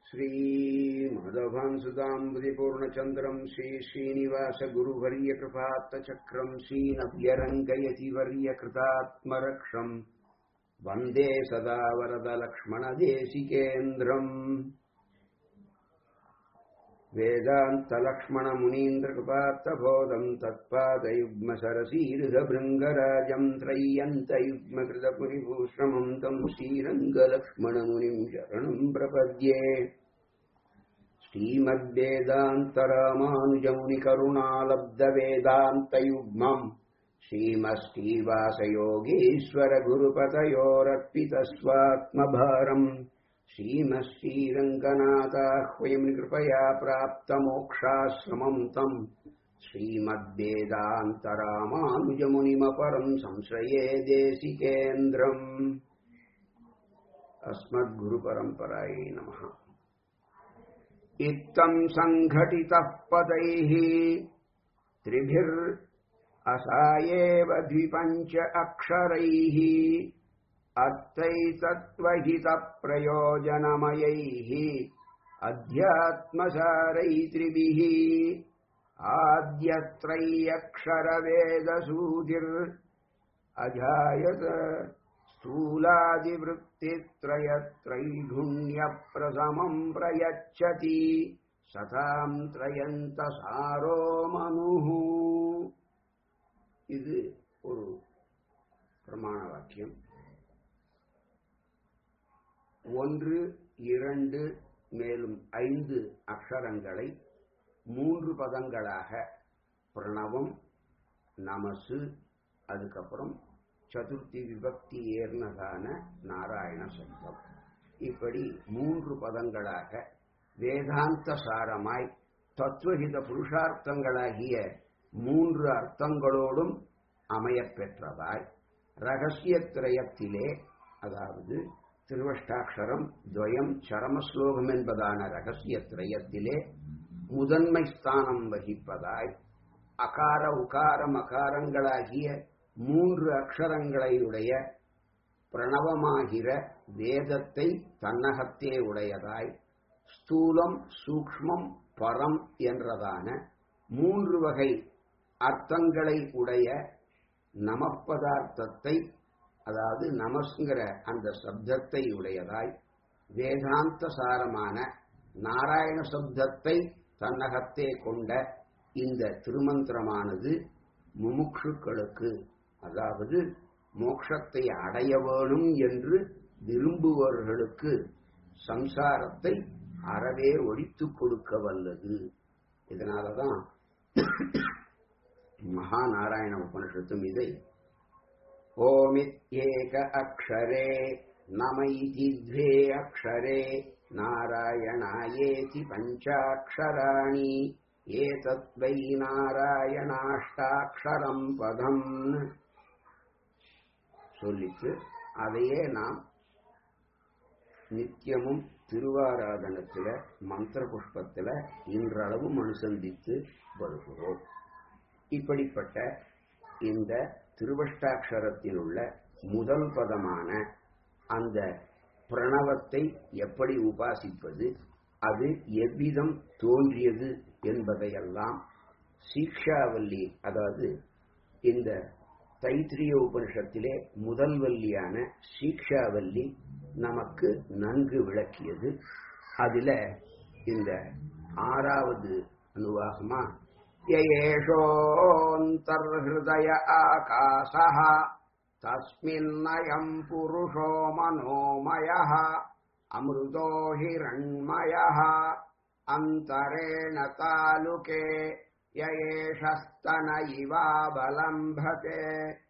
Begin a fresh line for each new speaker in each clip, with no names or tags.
श्रीमाधवांसुदाम्बुदिपूर्णचन्द्रम् श्रीश्रीनिवासगुरुवर्यकृपात्तचक्रम् श्रीनव्यरङ्गयतिवर्यकृतात्मरक्षम् वन्दे सदा वरदलक्ष्मणदेशिकेन्द्रम् वेदान्तलक्ष्मणमुनीन्द्रकृपात्तबोधम् तत्पादयुग्मसरसीर्घभृङ्गराजम् त्रय्यन्तयुग्मकृतपुरिभूषणम् तम् श्रीरङ्गलक्ष्मणमुनिम् शरणम् प्रपद्ये श्रीमद्वेदान्तरामानुजमुनिकरुणालब्धवेदान्तयुग्मम् श्रीमश्रीवासयोगीश्वरगुरुपतयोरर्पितस्वात्मभारम् श्रीमश्रीरङ्गनाथाह्वयम् कृपया प्राप्तमोक्षाश्रमम् तम् श्रीमद्वेदान्तरामानुजमुनिमपरम् संश्रये देशिकेन्द्रम् अस्मद्गुरुपरम्परायै नमः इत्थम् सङ्घटितः पदैः त्रिभिर् असायेव द्विपञ्च अक्षरैः अर्थैतत्त्वहितप्रयोजनमयैः अध्यात्मसारैत्रिभिः आद्यत्रय्यक्षरवेदसूधिर् अजायत स्थूलादिवृत्तित्रयत्रैगुण्यप्रसमम् प्रयच्छति சதாம் த்ரயந்த சாரோ மனுஹு இது ஒரு பிரமாண வாக்கியம் ஒன்று இரண்டு மேலும் ஐந்து அக்ஷரங்களை மூன்று பதங்களாக பிரணவம் நமசு அதுக்கப்புறம் சதுர்த்தி விபக்தி ஏர்னதான நாராயண சப்தம் இப்படி மூன்று பதங்களாக வேதாந்த சாரமாய் தத்துவஹித புருஷார்த்தங்களாகிய மூன்று அர்த்தங்களோடும் அமையப்பெற்றதாய் ரகசியத்திரயத்திலே அதாவது திருவஷ்டாட்சரம் துவயம் சரமஸ்லோகம் என்பதான ரகசியத்திரயத்திலே முதன்மை ஸ்தானம் வகிப்பதாய் அகார உகார மகாரங்களாகிய மூன்று அக்ஷரங்களையுடைய பிரணவமாகிற வேதத்தை தன்னகத்தே உடையதாய் ஸ்தூலம் சூக்மம் பரம் என்றதான மூன்று வகை அர்த்தங்களை உடைய நமப்பதார்த்தத்தை அதாவது நமஸ்ங்கிற அந்த சப்தத்தை உடையதாய் வேதாந்த சாரமான நாராயண சப்தத்தை தன்னகத்தே கொண்ட இந்த திருமந்திரமானது முமுட்சுக்களுக்கு அதாவது மோட்சத்தை அடைய வேணும் என்று விரும்புபவர்களுக்கு சம்சாரத்தை அறவே ஒழித்துக் கொடுக்க வல்லது இதனாலதான் மகாநாராயண உபனிஷத்தும் இதை ஓமித்யேக அக்ஷரே நமைதி द्वे அக்ஷரே நாராயணாயேதி பஞ்சாட்சராணி ஏதத் வை நாராயணாஷ்டாட்சரம் பதம் சொல்லிட்டு அதையே நாம் நித்தியமும் திருவாராதனத்தில் மந்திர புஷ்பத்தில் இன்றளவும் அனுசந்தித்து வருகிறோம் இப்படிப்பட்ட இந்த திருவஷ்டாட்சரத்தில் உள்ள முதல் பதமான அந்த பிரணவத்தை எப்படி உபாசிப்பது அது எவ்விதம் தோன்றியது என்பதையெல்லாம் சீக்ஷாவல்லி அதாவது இந்த தைத்திரிய உபனிஷத்திலே முதல் வல்லியான சீக்ஷாவல்லி நமக்கு நன்கு விளக்கியது அதுல இந்த ஆறாவது அனுவாகமா யேஷோந்தர்ஹய ஆகாசா தஸ்மின்னயம் புருஷோ மனோமய அமிர்தோ ஹிரண்மய அந்தரேண தாலுகே யேஷஸ்தன இவாபலம்பதே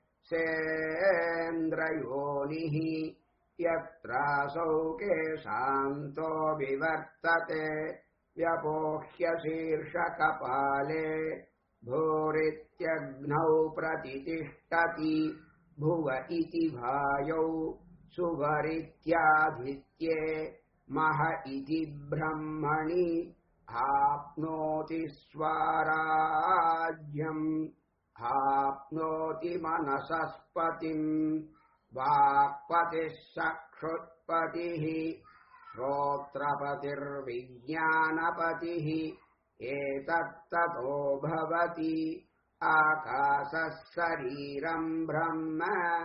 சேந்திரயோனிः यत्रासौ केशान्तो विवर्तते व्यपोह्य शीर्षकपाले भूरित्यग्नौ प्रतितिष्ठति भुव इति भायौ सुवरित्याधित्ये मह इति ब्रह्मणि आप्नोति स्वाराज्यम् आप्नोति मनसस्पतिम् वाक्पतिः सक्षुत्पतिः श्रोत्रपतिर्विज्ञानपतिः एतत्ततो भवति आकाशः शरीरम् ब्रह्म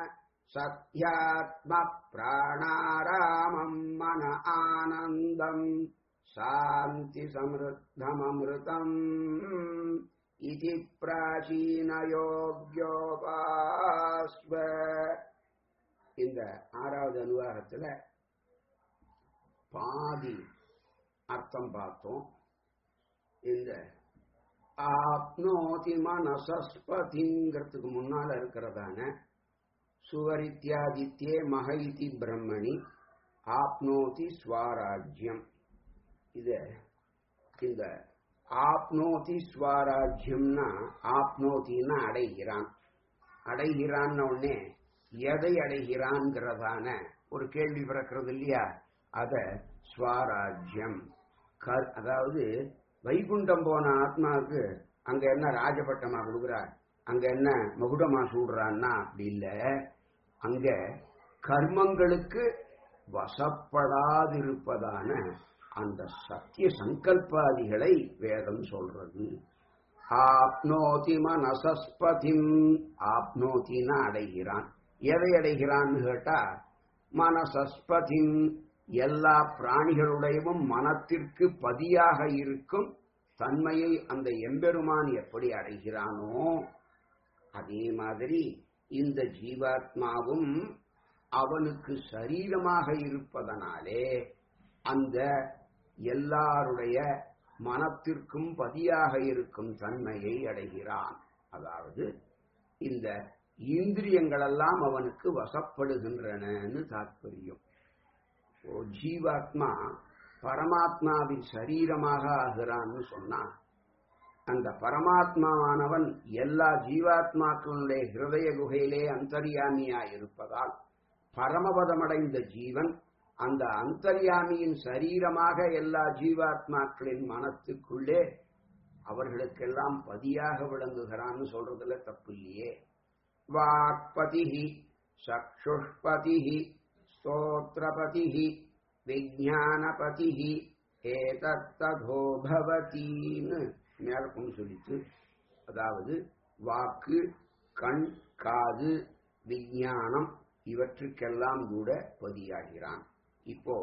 सत्यात्मप्राणारामम् मन आनन्दम् शान्तिसमृद्धममृतम् इति प्राचीनयोग्योपास्व இந்த ஆறாவது அனுவாகத்துல பாதி அர்த்தம் பார்த்தோம் இந்த ஆப்னோதி மனசஸ்பதிங்கிறதுக்கு முன்னால இருக்கிறதான சுவரித்யாதித்யே மகைதி பிரம்மணி ஆப்னோதி ஸ்வராஜ்யம் இத இந்த ஆப்னோதி ஸ்வராஜ்யம்னா ஆப்னோத்தின்னா அடைகிறான் அடைகிறான் உடனே எதை அடைகிறான்ங்கிறதான ஒரு கேள்வி பிறக்கிறது இல்லையா அத ஸ்வராஜ்யம் அதாவது வைகுண்டம் போன ஆத்மாவுக்கு அங்க என்ன ராஜபட்டமா கொடுக்குறார் அங்க என்ன மகுடமா சூடுறான்னா அப்படி இல்ல அங்க கர்மங்களுக்கு வசப்படாதிருப்பதான அந்த சத்திய சங்கல்பாதிகளை வேதம் சொல்றது ஆப்னோதி மனசஸ்பதிம் ஆப்னோத்தினா அடைகிறான் எதை அடைகிறான்னு கேட்டா மனசஸ்பதிம் எல்லா பிராணிகளுடையவும் மனத்திற்கு பதியாக இருக்கும் தன்மையை அந்த எம்பெருமான் எப்படி அடைகிறானோ அதே மாதிரி இந்த ஜீவாத்மாவும் அவனுக்கு சரீரமாக இருப்பதனாலே அந்த எல்லாருடைய மனத்திற்கும் பதியாக இருக்கும் தன்மையை அடைகிறான் அதாவது இந்த இந்திரியங்களெல்லாம் அவனுக்கு வசப்படுகின்றனன்னு தாற்பயம் ஜீவாத்மா பரமாத்மாவின் சரீரமாக ஆகிறான்னு சொன்னா அந்த பரமாத்மாவானவன் எல்லா ஜீவாத்மாக்களுடைய ஹிருதய குகையிலே அந்தர்யாமியா இருப்பதால் பரமபதமடைந்த ஜீவன் அந்த அந்தர்யாமியின் சரீரமாக எல்லா ஜீவாத்மாக்களின் மனத்துக்குள்ளே அவர்களுக்கெல்லாம் பதியாக விளங்குகிறான்னு சொல்றதுல தப்பு இல்லையே வாக்பதிஹி சக்ஷுஷ்பதிஹி ஸ்தோத்திரபதிஹி விஜானபதிஹி ஏதத்ததோ பவதின்னு மேற்கொண்டு சொல்லித்து அதாவது வாக்கு கண் காது விஞ்ஞானம் இவற்றுக்கெல்லாம் கூட பதியாகிறான் இப்போ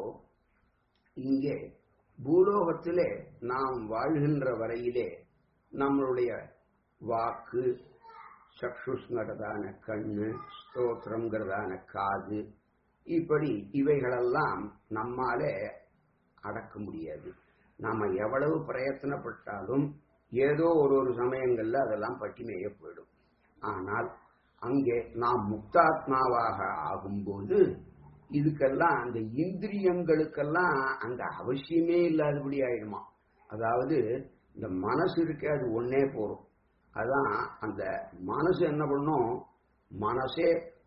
இங்கே பூலோகத்திலே நாம் வாழ்கின்ற வரையிலே நம்மளுடைய வாக்கு சக்ஷுஷ்ங்கிறதான கண்ணு ஸ்தோத்திரங்கிறதான காது இப்படி இவைகளெல்லாம் நம்மாலே அடக்க முடியாது நாம எவ்வளவு பிரயத்தனப்பட்டாலும் ஏதோ ஒரு ஒரு சமயங்கள்ல அதெல்லாம் பட்டி மேய போயிடும் ஆனால் அங்கே நாம் முக்தாத்மாவாக ஆகும்போது இதுக்கெல்லாம் அந்த இந்திரியங்களுக்கெல்லாம் அந்த அவசியமே இல்லாதபடி ஆயிடுமா அதாவது இந்த மனசு இருக்கு அது ஒன்னே போறோம் அதான் அந்த மனசு என்ன பண்ணும் மனசே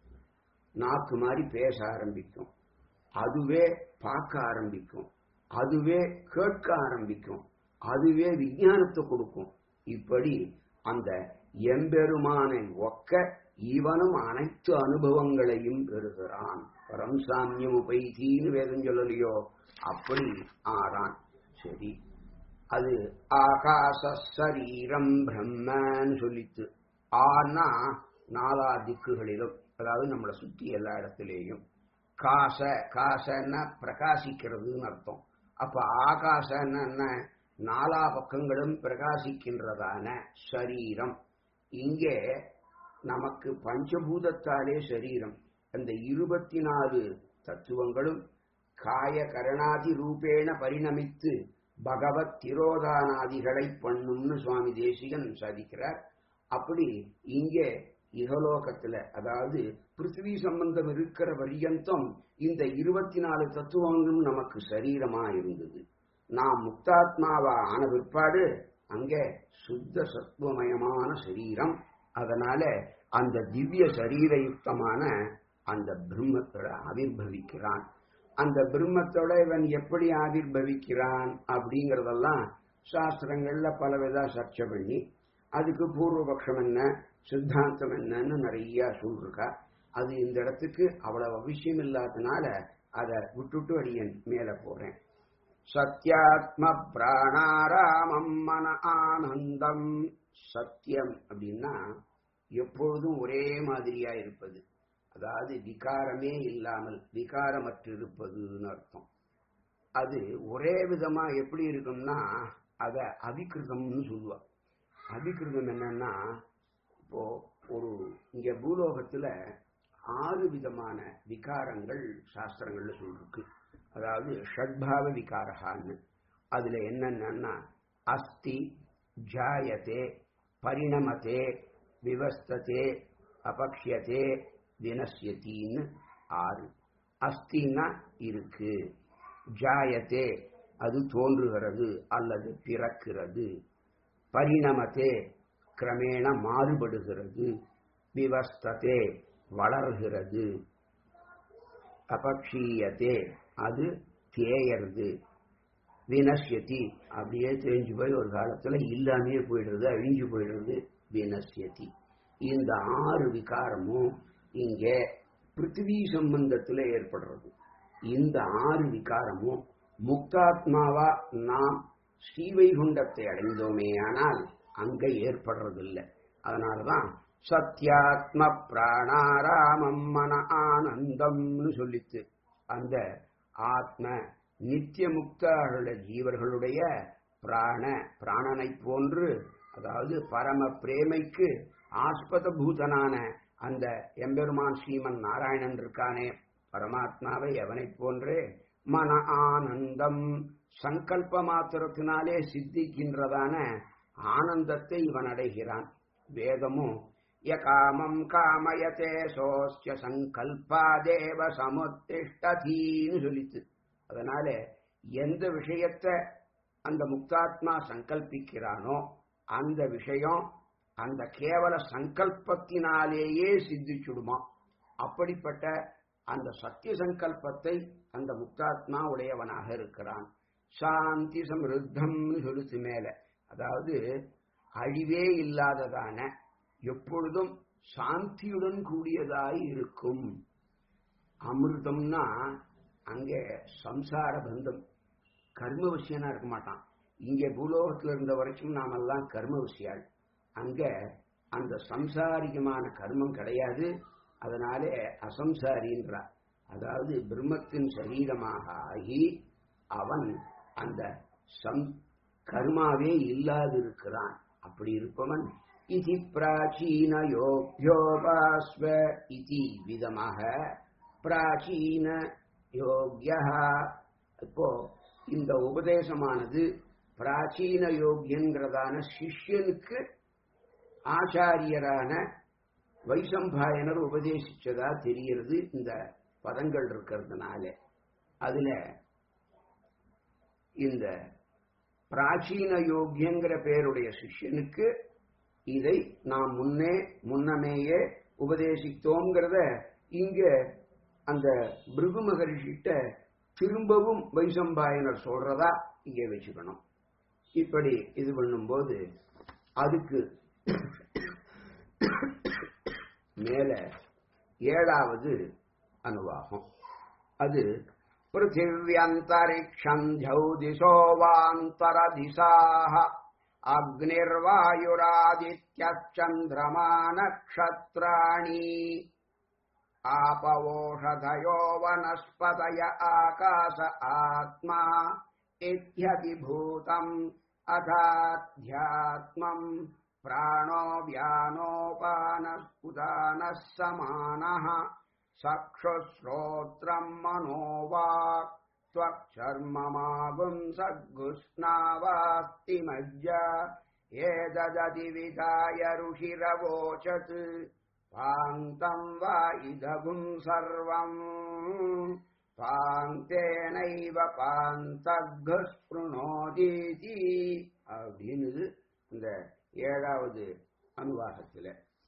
நாக்கு மாதிரி பேச ஆரம்பிக்கும் அதுவே பார்க்க ஆரம்பிக்கும் அதுவே கேட்க ஆரம்பிக்கும் அதுவே விஞ்ஞானத்தை கொடுக்கும் இப்படி அந்த எம்பெருமானை ஒக்க இவனும் அனைத்து அனுபவங்களையும் பெறுகிறான் பரம் சாமியம் உபைத்தின்னு வேதம் சொல்லலையோ அப்படி ஆறான் சரி அது ஆகாச சரீரம் பிரம்மன்னு சொல்லித்து ஆனா நாலா திக்குகளிலும் அதாவது நம்மளை சுத்தி எல்லா இடத்திலேயும் காச காசன்னா பிரகாசிக்கிறதுன்னு அர்த்தம் அப்ப ஆகாசன்னு என்ன நாலா பக்கங்களும் பிரகாசிக்கின்றதான சரீரம் இங்கே நமக்கு பஞ்சபூதத்தாலே சரீரம் அந்த இருபத்தி நாலு தத்துவங்களும் காய கரணாதி ரூபேண பரிணமித்து பகவத் திரோதானாதிகளை பண்ணும்னு சுவாமி தேசிகன் சாதிக்கிறார் அப்படி இங்கே இகலோகத்துல அதாவது பிருத்திவி சம்பந்தம் இருக்கிற பரியந்தம் இந்த இருபத்தி நாலு தத்துவங்களும் நமக்கு சரீரமா இருந்தது நாம் முக்தாத்மாவா ஆன பிற்பாடு அங்கே சுத்த சத்துவமயமான சரீரம் அதனால அந்த திவ்ய சரீரயுக்தமான அந்த பிரம்மத்தோட ஆவிர்வவிக்கிறான் அந்த பிரம்மத்தோட இவன் எப்படி ஆவிர்வவிக்கிறான் அப்படிங்கறதெல்லாம் சாஸ்திரங்கள்ல பலவித சர்ச்சை பண்ணி அதுக்கு பூர்வபக்ஷம் என்ன சித்தாந்தம் என்னன்னு நிறைய சொல்லிருக்கா அது இந்த இடத்துக்கு அவ்வளவு அவசியம் இல்லாதனால அதை விட்டுட்டு அடியன் மேல போறேன் சத்யாத்ம பிராணாராமம் மன ஆனந்தம் சத்தியம் அப்படின்னா எப்பொழுதும் ஒரே மாதிரியா இருப்பது அதாவது விகாரமே இல்லாமல் விகாரமற்றிருப்பதுன்னு அர்த்தம் அது ஒரே விதமா எப்படி இருக்கும்னா அத அவிகிருதம்னு சொல்லுவா அவிகிருதம் என்னன்னா இப்போ ஒரு இங்க பூலோகத்துல ஆறு விதமான விகாரங்கள் சாஸ்திரங்கள்ல சொல்லிருக்கு அதாவது ஷட்பாவ விகாரகான்னு அதுல என்னன்னா அஸ்தி ஜாயத்தே பரிணமத்தே விவஸ்ததே அபக்ஷியத்தே வினசியத்தின்னு ஆறு அஸ்தின்னா இருக்கு ஜாயத்தே அது தோன்றுகிறது அல்லது பிறக்கிறது பரிணமத்தே கிரமேண மாறுபடுகிறது விவஸ்ததே வளர்கிறது அபக்ஷீயத்தே அது தேயறது வினஷ்யதி அப்படியே தெரிஞ்சு போய் ஒரு காலத்துல இல்லாமையே போயிடுறது அழிஞ்சு போயிடுறது வினஷ்யதி இந்த ஆறு விகாரமும் இங்கே பிருத்திவி சம்பந்தத்துல ஏற்படுறது இந்த ஆறு விகாரமும் முக்தாத்மாவா நாம் ஸ்ரீவைகுண்டத்தை அடைந்தோமே ஆனால் அங்க ஏற்படுறதில்லை அதனாலதான் சத்யாத்ம பிராணாராமம் மன ஆனந்தம்னு சொல்லித்து அந்த ஆத்ம நித்திய முக்தர்களுடைய ஜீவர்களுடைய பிராண பிராணனை போன்று அதாவது பரம பிரேமைக்கு ஆஸ்பத பூதனான அந்த எம்பெருமான் ஸ்ரீமன் நாராயணன் இருக்கானே பரமாத்மாவை எவனை போன்றே மன ஆனந்தம் சங்கல்ப மாத்திரத்தினாலே சித்திக்கின்றதான ஆனந்தத்தை இவன் அடைகிறான் வேதமும் யகாமம் காமயத்தே சோஸ்ய சங்கல்பா தேவ சமுத்திஷ்டதீன்னு சொல்லித்து அதனால எந்த விஷயத்த அந்த முக்தாத்மா சங்கல்பிக்கிறானோ அந்த விஷயம் அந்த கேவல சங்கல்பத்தினாலேயே சித்திச்சுடுமா அப்படிப்பட்ட அந்த சத்திய சங்கல்பத்தை அந்த முக்தாத்மா உடையவனாக இருக்கிறான் சாந்தி சமிருத்தம்னு சொல்லுச்சு மேல அதாவது அழிவே இல்லாததான எப்பொழுதும் சாந்தியுடன் கூடியதாய் இருக்கும் அமிர்தம்னா அங்கே சம்சார பந்தம் கர்ம விஷயனா இருக்க மாட்டான் இங்கே பூலோகத்தில் இருந்த வரைக்கும் நாமெல்லாம் கர்ம விஷயாள் அங்க அந்த சம்சாரிகமான கர்மம் கிடையாது அதனாலே அசம்சாரின்றார் அதாவது பிரம்மத்தின் சரீரமாக ஆகி அவன் அந்த சம் கர்மாவே இல்லாதிருக்கிறான் அப்படி இருப்பவன் இதி பிராச்சீன யோக்யோபாஸ்வ இதி விதமாக பிராச்சீன யோக்யா இப்போ இந்த உபதேசமானது பிராச்சீன யோக்கியங்கிறதான சிஷ்யனுக்கு ஆச்சாரியரான வைசம்பாயனர் உபதேசிச்சதா தெரிகிறது இந்த பதங்கள் இருக்கிறதுனால அதுல இந்த பிராச்சீன யோக்கியங்கிற பேருடைய சிஷ்யனுக்கு இதை நாம் முன்னே முன்னமேயே உபதேசித்தோங்கிறத இங்க அந்த பிருகு மகரிஷிட்ட திரும்பவும் வைசம்பாயனர் சொல்றதா இங்க வச்சுக்கணும் இப்படி இது பண்ணும்போது அதுக்கு மேல ஏழாவது அனுவாகம் அது பிருத்திவியந்தரிக்ஷம் திசோ வாந்தர திசாக அக்னிர்வாயுராதித்யச்சந்திரமா நக்ஷத்ராணி आपवोषधयो वनस्पतय आकाश आत्मा इत्यभिभूतम् अथाध्यात्मम् प्राणो व्यानोपानः समानः चक्षुश्रोत्रम् मनो वाक् त्वक्चर्ममागुम् सद्गुष्णावास्तिमज्ज एतदतिविधाय ऋषिरवोचत् पान्तम् वा इदगुम् सर्वम् பாந்தேனைவ பாந்தகு ஸ்பிருணோதீதி அப்படின்னு இந்த ஏழாவது அனுவாகத்தில்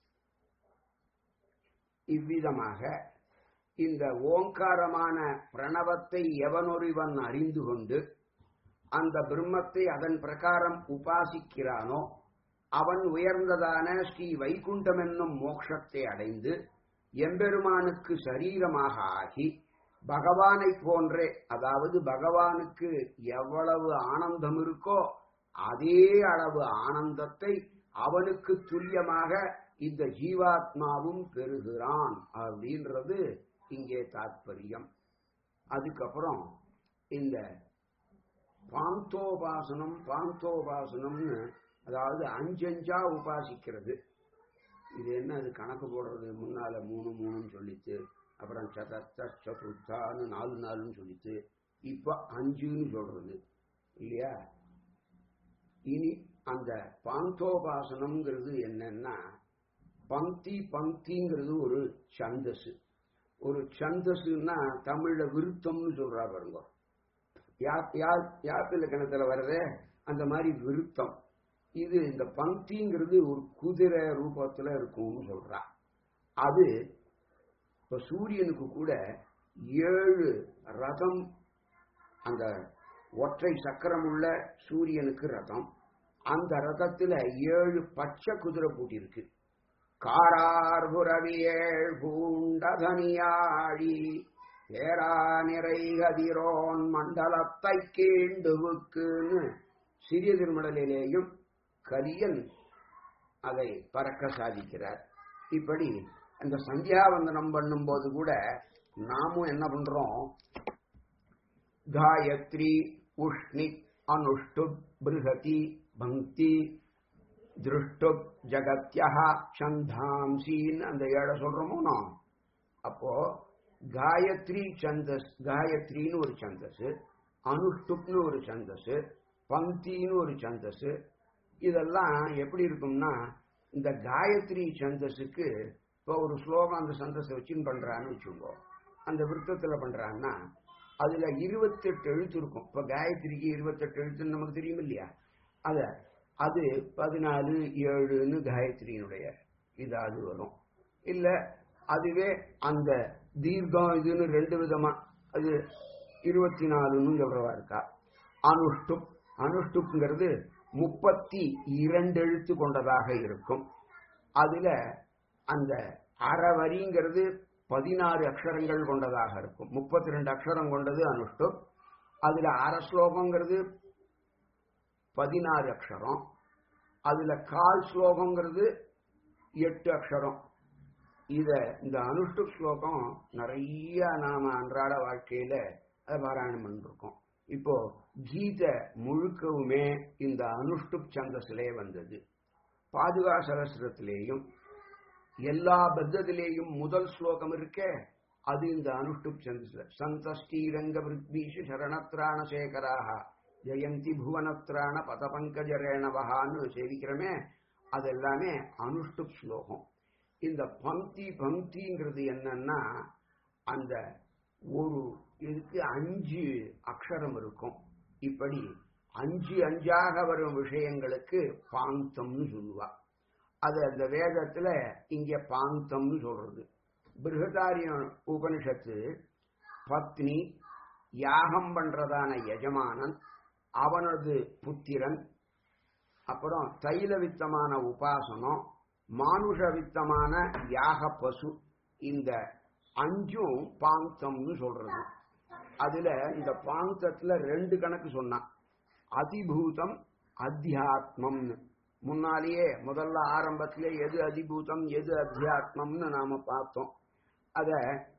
இவ்விதமாக இந்த ஓங்காரமான பிரணவத்தை எவனொருவன் அறிந்து கொண்டு அந்த பிரம்மத்தை அதன் பிரகாரம் உபாசிக்கிறானோ அவன் உயர்ந்ததான ஸ்ரீ வைகுண்டம் என்னும் மோட்சத்தை அடைந்து எம்பெருமானுக்கு சரீரமாக ஆகி பகவானை போன்றே அதாவது பகவானுக்கு எவ்வளவு ஆனந்தம் இருக்கோ அதே அளவு ஆனந்தத்தை அவனுக்கு துல்லியமாக இந்த ஜீவாத்மாவும் பெறுகிறான் அப்படின்றது இங்கே தாத்பரியம் அதுக்கப்புறம் இந்த பாந்தோபாசனம் பாந்தோபாசனம்னு அதாவது அஞ்சஞ்சா உபாசிக்கிறது இது என்ன அது கணக்கு போடுறது முன்னால மூணு மூணுன்னு சொல்லிட்டு அப்புறம் சதர்த்த சதுர்த்தான்னு நாலு நாலுன்னு சொல்லிட்டு இப்ப அஞ்சுன்னு சொல்றது இல்லையா இனி அந்த பாந்தோபாசனம்ங்கிறது என்னன்னா பங்கி பங்கிங்கிறது ஒரு சந்தஸ் ஒரு சந்தஸ்னா தமிழ்ல விருத்தம்னு சொல்றா பாருங்க யாப்பில கிணத்துல வர்றதே அந்த மாதிரி விருத்தம் இது இந்த பங்கிங்கிறது ஒரு குதிரை ரூபத்துல இருக்கும்னு சொல்றா அது இப்ப சூரியனுக்கு கூட ஏழு ரதம் அந்த ஒற்றை சக்கரம் உள்ள சூரியனுக்கு ரதம் அந்த ரதத்துல ஏழு பச்சை குதிரை பூட்டியிருக்கு காரார்புரவியேழ் பூண்டதனியாழி ஏரா நிறை கதிரோன் மண்டலத்தை கீண்டுவுக்குன்னு சிறிய திருமடலிலேயும் கலியன் அதை பறக்க சாதிக்கிறார் இப்படி அந்த சந்தியாவந்தனம் பண்ணும்போது கூட நாமும் என்ன பண்றோம் காயத்ரி உஷ்ணி அனுஷ்டு பிருகதி பங்கி திருஷ்டு ஜகத்யா சந்தாம்சின்னு அந்த ஏழை சொல்றோமோ நாம் அப்போ காயத்ரி சந்தஸ் காயத்ரின்னு ஒரு சந்தஸ் அனுஷ்டுப்னு ஒரு சந்தஸ் பங்கின்னு ஒரு சந்தஸ் இதெல்லாம் எப்படி இருக்கும்னா இந்த காயத்ரி சந்தஸுக்கு இப்போ ஒரு ஸ்லோகம் அந்த சந்தஸை வச்சுன்னு பண்றான்னு வச்சுக்கோ அந்த விருத்தத்துல பண்றான்னா அதுல இருபத்தெட்டு எழுத்து இருக்கும் இப்ப காயத்ரிக்கு இருபத்தெட்டு எழுத்துன்னு நமக்கு தெரியும் இல்லையா அத அது பதினாலு ஏழுன்னு காயத்ரியினுடைய இதாவது வரும் இல்ல அதுவே அந்த தீர்க்கம் இதுன்னு ரெண்டு விதமா அது இருபத்தி நாலுன்னு சொல்றவா இருக்கா அனுஷ்டுப் அனுஷ்டுப்ங்கிறது முப்பத்தி இரண்டு எழுத்து கொண்டதாக இருக்கும் அதுல அந்த அறவரிங்கிறது பதினாறு அக்ஷரங்கள் கொண்டதாக இருக்கும் முப்பத்தி ரெண்டு அக்ஷரம் கொண்டது அனுஷ்டுப் அதுல அர ஸ்லோகங்கிறது பதினாறு அக்ஷரம் அதுல கால் ஸ்லோகங்கிறது எட்டு அக்ஷரம் இத இந்த அனுஷ்டு ஸ்லோகம் நிறைய நாம அன்றாட வாழ்க்கையில அதை பாராயணம் பண்ணிருக்கோம் இப்போ கீத முழுக்கவுமே இந்த அனுஷ்டு சந்தசிலே வந்தது பாதுகா சகசிரத்திலேயும் எல்லா பத்தத்திலேயும் முதல் ஸ்லோகம் இருக்கே அது இந்த அனுஷ்டு சந்தஸ்ல சந்தஸ்டீரங்க விருத்பீஷு சரணத்ராண சேகராக ஜெயந்தி புவனத்ராண பதபங்கஜரேணவகான்னு சேவிக்கிறோமே அது எல்லாமே அனுஷ்டு ஸ்லோகம் இந்த பங்கி பங்கிங்கிறது என்னன்னா அந்த ஒரு இதுக்கு அஞ்சு அக்ஷரம் இருக்கும் இப்படி அஞ்சு அஞ்சாக வரும் விஷயங்களுக்கு பாந்தம்னு சொல்லுவா அது அந்த வேதத்துல இங்க பாந்தம்னு சொல்றது பிருகதாரிய உபனிஷத்து பத்னி யாகம் பண்றதான எஜமானன் அவனது புத்திரன் அப்புறம் தைல வித்தமான உபாசனம் மானுஷ வித்தமான யாக பசு இந்த அஞ்சும் பாந்தம்னு சொல்றது அதுல இந்த பாந்தத்துல ரெண்டு கணக்கு சொன்னான் அதிபூதம் அத்தியாத்மம்னு முன்னாலேயே முதல்ல ஆரம்பத்திலே எது அதிபூதம் எது அத்தியாத்மம்னு நாம பார்த்தோம் அத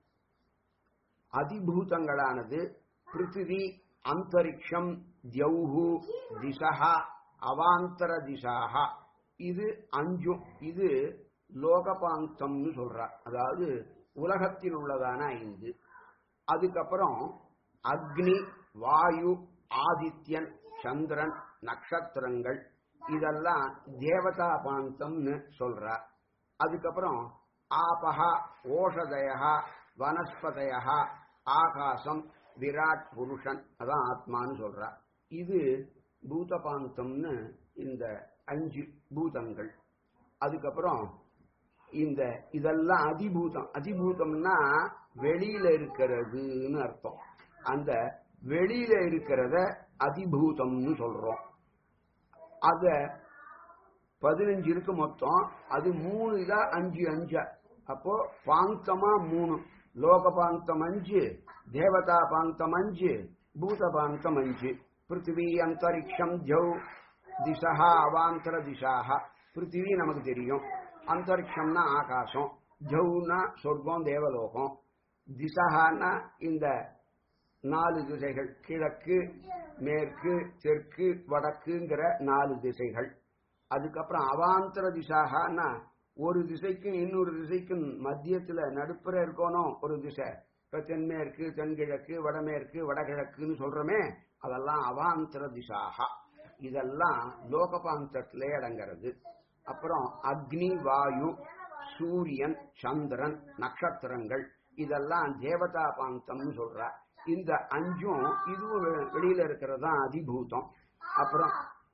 அதிபூதங்களானது பிருத்திவி அந்தரிக்ஷம் தியௌஹு திசா அவாந்தர திசாக இது அஞ்சும் இது லோகபாந்தம்னு சொல்றா அதாவது உலகத்தில் உள்ளதான ஐந்து அதுக்கப்புறம் அக்னி வாயு ஆதித்யன் சந்திரன் நட்சத்திரங்கள் இதெல்லாம் தேவதா பாந்தம்னு சொல்றா அதுக்கப்புறம் ஆபஹா ஓஷதயா வனஸ்பதயா ஆகாசம் விராட் புருஷன் அதான் ஆத்மான்னு சொல்றா இது பூதபாந்தம்னு இந்த அஞ்சு பூதங்கள் அதுக்கப்புறம் இந்த இதெல்லாம் அதிபூதம் அதிபூதம்னா வெளியில இருக்கிறதுன்னு அர்த்தம் அந்த வெளியில இருக்கிறத அதிபூதம்னு சொல்றோம் அத பதினஞ்சு இருக்கு மொத்தம் அது மூணு இதா அஞ்சு அஞ்சா அப்போ பாந்தமா மூணு லோக பாந்தம் அஞ்சு தேவதா பாந்தம் அஞ்சு பூத பாந்தம் அஞ்சு பிருத்திவி அந்தரிக்ஷம் ஜௌ திசா அவாந்தர திசாக பிருத்திவி நமக்கு தெரியும் அந்தரிக்ஷம்னா ஆகாசம் ஜவுனா சொர்க்கம் தேவலோகம் திசகான்னா இந்த நாலு திசைகள் கிழக்கு மேற்கு தெற்கு வடக்குங்கிற நாலு திசைகள் அதுக்கப்புறம் அவாந்தர திசாகனா ஒரு திசைக்கும் இன்னொரு திசைக்கும் மத்தியத்துல நடுப்புற இருக்கணும் ஒரு திசை இப்ப தென்மேற்கு தென்கிழக்கு வடமேற்கு வடகிழக்குன்னு சொல்றோமே அதெல்லாம் அவாந்தர திசாகா இதெல்லாம் லோகபாந்தத்திலே அடங்கிறது அப்புறம் அக்னி வாயு சூரியன் சந்திரன் நட்சத்திரங்கள் இதெல்லாம் தேவதா பாந்தம்னு சொல்ற இந்த அஞ்சும் இதுவும் வெ- வெளியில இருக்கிறது தான் அதிபூதம் அப்புறம்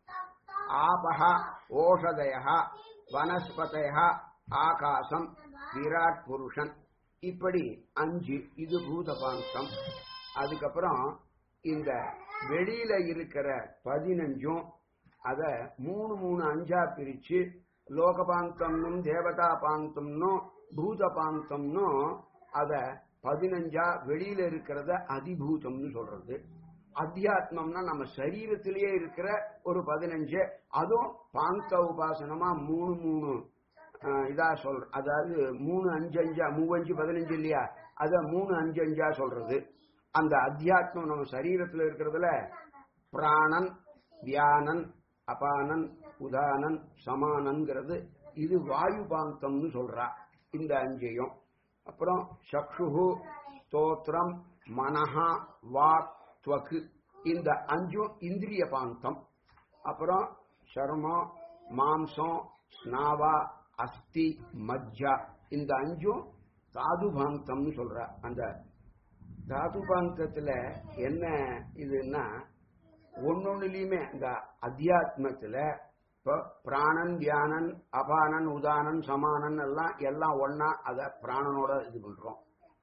ஆபஹ ஓஷதய வனஸ்பதய ஆகாசம் விராட் புருஷன் இப்படி அஞ்சு இது பூதபாந்தம் அதுக்கப்புறம் இந்த வெளியில இருக்கிற பதினஞ்சும் அத மூணு மூணு அஞ்சா பிரிச்சு லோகபாந்தம்னும் தேவதா பாந்தம்னும் பூதபாந்தம்னும் அத பதினஞ்சா வெளியில இருக்கிறத அதிபூதம்னு சொல்றது அத்தியாத்மம்னா நம்ம சரீரத்திலேயே இருக்கிற ஒரு பதினஞ்சு அதுவும் பாந்த உபாசனமா மூணு மூணு ஆஹ், இதா சொல்ற அதாவது மூணு அஞ்சு அஞ்சா மூவஞ்சு பதினஞ்சு இல்லையா அத மூணு அஞ்சு அஞ்சா சொல்றது அந்த அத்தியாத்மம் நம்ம சரீரத்துல இருக்கிறதுல பிராணன் வியானன் அபானன் உதானன் சமானன்கிறது இது வாயு பாந்தம்னு சொல்றா இந்த அஞ்சையும் அப்புறம் சக்ஷுகு ஸ்தோத்திரம் மனஹா வாக் துவக்கு இந்த அஞ்சும் இந்திரிய பாந்தம் அப்புறம் சர்மம் மாம்சம் ஸ்நாவா அஸ்தி மஜ்ஜா இந்த அஞ்சும் தாது பாந்தம்னு சொல்ற அந்த தாது பாந்தத்துல என்ன இதுன்னா ஒன்னொன்னுலயுமே இந்த அத்தியாத்மத்துல இப்போ பிராணன் தியானன் அபானன் உதானன் சமானன் எல்லாம் எல்லாம் ஒன்னா அத பிராணனோட இது பண்றோம்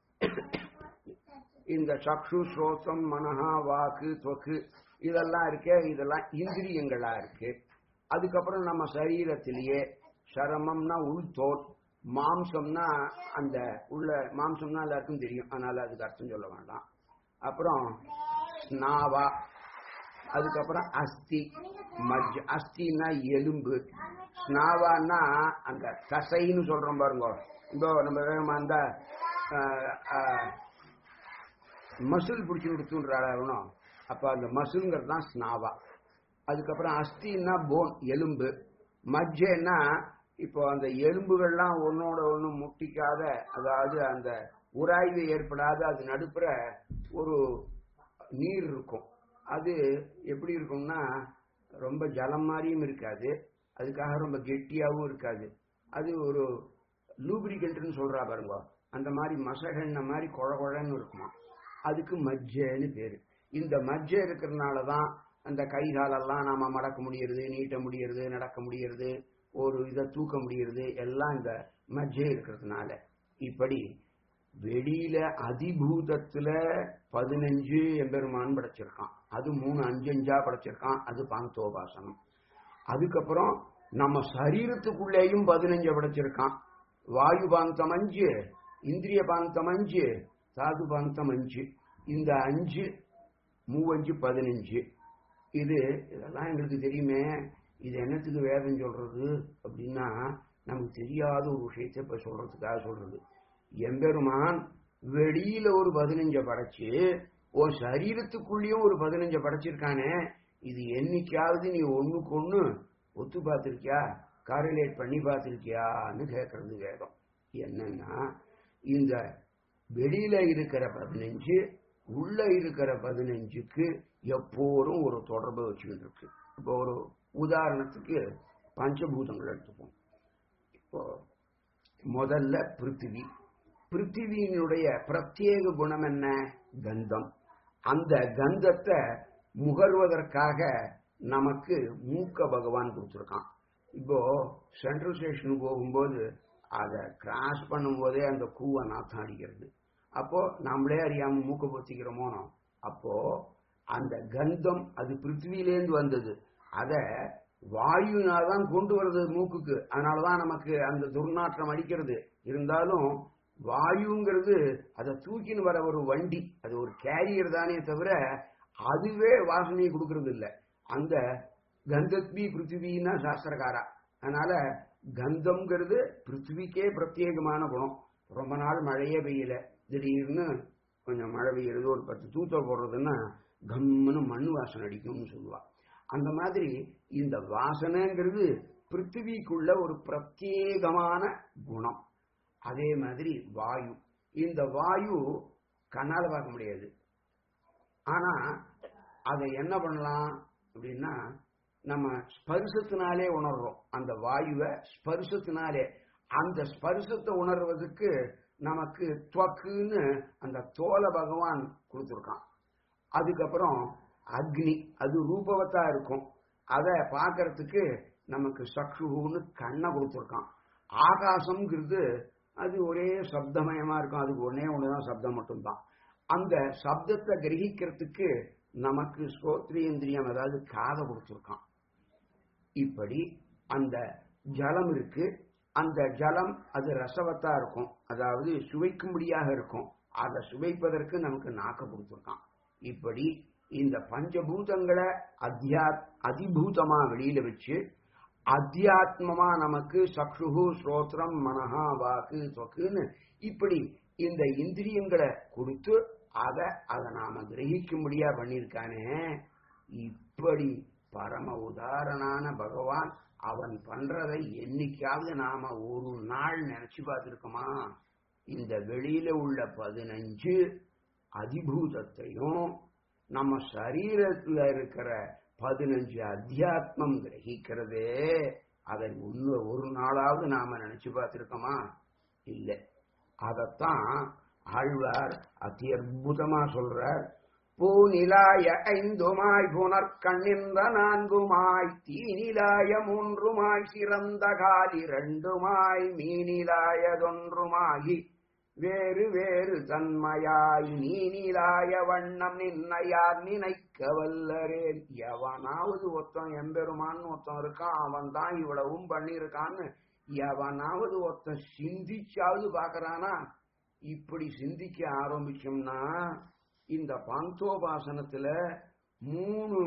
இந்த சக்ஷு ஸ்ரோத்தம் மனஹா வாக்கு தொக்கு இதெல்லாம் இருக்கே இதெல்லாம் இந்திரியங்களா இருக்கு அதுக்கப்புறம் நம்ம சரீரத்திலேயே சரமம்னா உள்தோல் மாம்சம்னா அந்த உள்ள மாம்சம்னா எல்லாருக்கும் தெரியும் அதனால அதுக்கு அர்த்தம் சொல்ல வேண்டாம் அப்புறம் ஸ்நாவா அதுக்கப்புறம் அஸ்தி மஜ் அஸ்தின்னா எலும்பு ஸ்நாவான்னா அந்த தசைன்னு சொல்றோம் பாருங்க இப்போ நம்ம வேகமா அந்த மசில் பிடிச்சி கொடுத்துன்றாலும் அப்ப அந்த மசில்ங்கிறது தான் ஸ்நாவா அதுக்கப்புறம் அஸ்தின்னா போன் எலும்பு மஜ்ஜைன்னா இப்போ அந்த எலும்புகள்லாம் ஒன்னோட ஒண்ணு முட்டிக்காத அதாவது அந்த உராய்வு ஏற்படாத அது நடுப்புற ஒரு நீர் இருக்கும் அது எப்படி இருக்கும்னா ரொம்ப ஜலம் மாதிரியும் இருக்காது அதுக்காக ரொம்ப கெட்டியாவும் இருக்காது அது ஒரு லூப்ரிகன்ட்னு சொல்றா பாருங்க அந்த மாதிரி மசகண்ண மாதிரி குழ குழன்னு இருக்குமா அதுக்கு மஜ்ஜைன்னு பேரு இந்த மஜ்ஜை இருக்கிறதுனால தான் அந்த கை காலெல்லாம் நாம மடக்க முடியறது நீட்ட முடியறது நடக்க முடியறது ஒரு இதை தூக்க முடியறது எல்லாம் இந்த மஜ்ஜை இருக்கிறதுனால இப்படி வெளியில அதிபூதத்துல பதினஞ்சு எம்பெருமான் படைச்சிருக்கான் அது மூணு அஞ்சு அஞ்சா படைச்சிருக்கான் அது பாந்தோபாசனம் அதுக்கப்புறம் நம்ம சரீரத்துக்குள்ளேயும் பதினஞ்சு படைச்சிருக்கான் வாயு பாந்தம் அஞ்சு இந்திரிய பாந்தம் அஞ்சு தாது பாந்தம் அஞ்சு இந்த அஞ்சு மூவஞ்சு பதினஞ்சு இது இதெல்லாம் எங்களுக்கு தெரியுமே இது என்னத்துக்கு வேதம் சொல்றது அப்படின்னா நமக்கு தெரியாத ஒரு விஷயத்தை இப்ப சொல்றதுக்காக சொல்றது எம்பெருமான் வெளியில ஒரு பதினஞ்ச படைச்சு உன் சரீரத்துக்குள்ளேயும் ஒரு பதினஞ்ச படைச்சிருக்கானே இது என்னைக்காவது நீ ஒண்ணுக்கு ஒண்ணு ஒத்து பார்த்திருக்கியா காரிலேட் பண்ணி பார்த்திருக்கியான்னு கேட்கறது வேதம் என்னன்னா இந்த வெளியில இருக்கிற பதினஞ்சு உள்ள இருக்கிற பதினஞ்சுக்கு எப்போதும் ஒரு தொடர்பு வச்சுக்கிட்டு இருக்கு இப்போ ஒரு உதாரணத்துக்கு பஞ்சபூதங்கள் எடுத்துப்போம் இப்போ முதல்ல பிருத்திவி பிருத்திவியினுடைய பிரத்யேக குணம் என்ன கந்தம் அந்த கந்தத்தை முகர்வதற்காக நமக்கு மூக்க பகவான் கொடுத்துருக்கான் இப்போ சென்ட்ரல் ஸ்டேஷனுக்கு போகும்போது அதை கிராஸ் பண்ணும்போதே அந்த கூவை நாத்தம் அடிக்கிறது அப்போ நம்மளே அறியாம மூக்க பொத்திக்கிறோமோ அப்போ அந்த கந்தம் அது பிருத்திவியிலேருந்து வந்தது அத வாயுனாதான் கொண்டு வர்றது மூக்குக்கு அதனாலதான் நமக்கு அந்த துர்நாற்றம் அடிக்கிறது இருந்தாலும் வாயுங்கிறது அதை தூக்கின்னு வர ஒரு வண்டி அது ஒரு கேரியர் தானே தவிர அதுவே வாசனையை கொடுக்கறது இல்லை அந்த கந்தத்வி பிருத்திவின்னா சாஸ்திரக்காரா அதனால கந்தம்ங்கிறது பிருத்திவிக்கே பிரத்யேகமான குணம் ரொம்ப நாள் மழையே பெய்யல திடீர்னு கொஞ்சம் மழை பெய்யறது ஒரு பத்து தூத்த போடுறதுன்னா கம்முன்னு மண் வாசனை அடிக்கும்னு சொல்லுவா அந்த மாதிரி இந்த வாசனைங்கிறது பிருத்திவிக்குள்ள ஒரு பிரத்யேகமான குணம் அதே மாதிரி வாயு இந்த வாயு கண்ணால பார்க்க முடியாது ஆனா அதை என்ன பண்ணலாம் அப்படின்னா நம்ம ஸ்பர்சத்தினாலே உணர்றோம் அந்த வாயுவை ஸ்பர்சத்தினாலே அந்த ஸ்பர்சத்தை உணர்வதற்கு நமக்கு துவக்குன்னு அந்த தோல பகவான் கொடுத்துருக்கான் அதுக்கப்புறம் அக்னி அது ரூபவத்தா இருக்கும் அதை பார்க்கறதுக்கு நமக்கு சக்ஷுன்னு கண்ணை கொடுத்துருக்கான் ஆகாசம்ங்கிறது அது ஒரே சப்தமயமா இருக்கும் அதுக்கு ஒன்னே ஒண்ணுதான் சப்தம் மட்டும்தான் அந்த சப்தத்தை கிரகிக்கிறதுக்கு நமக்கு ஸ்ரோத்ரியந்திரியம் அதாவது காதை கொடுத்துருக்கான் இப்படி அந்த ஜலம் இருக்கு அந்த ஜலம் அது ரசவத்தா இருக்கும் அதாவது சுவைக்கும்படியாக இருக்கும் அதை சுவைப்பதற்கு நமக்கு நாக்க கொடுத்துருக்கான் இப்படி இந்த பஞ்சபூதங்களை அத்தியா அதிபூதமா வெளியில வச்சு அத்தியாத்மமா நமக்கு சக்ஷுகு ஸ்ரோத்ரம் மனஹா வாக்கு தொக்குன்னு இப்படி இந்த இந்திரியங்களை கொடுத்து அதை அதை நாம கிரகிக்கும்படியா பண்ணியிருக்கானே இப்படி பரம உதாரணான பகவான் அவன் பண்றதை என்னைக்காவது நாம ஒரு நாள் நினைச்சு பார்த்திருக்கோமா இந்த வெளியில உள்ள பதினஞ்சு அதிபூதத்தையும் நம்ம சரீரத்துல இருக்கிற பதினஞ்சு அத்தியாத்மம் கிரகிக்கிறதே அதை ஒன்னு ஒரு நாளாவது நாம நினைச்சு பார்த்திருக்கோமா இல்லை அதத்தான் ஆழ்வார் அதி அற்புதமா சொல்றார் பூநிலாய ஐந்துமாய் புனற்கண்ணின்ற நான்குமாய் தீநிலாய மூன்றுமாய் சிறந்த கால் இரண்டுமாய் மீனிலாயதொன்றுமாகி வேறு வேறு தன்மையாய் நீனிலாய வண்ணம் நின்னையார் நினைக்க வல்லரேன் எவனாவது ஒருத்தன் எம்பெருமான்னு ஒருத்தன் இருக்கான் அவன் தான் இவ்வளவும் பண்ணியிருக்கான்னு எவனாவது ஒருத்தன் சிந்திச்சாவது பாக்குறானா இப்படி சிந்திக்க ஆரம்பிச்சோம்னா இந்த பாந்தோபாசனத்துல மூணு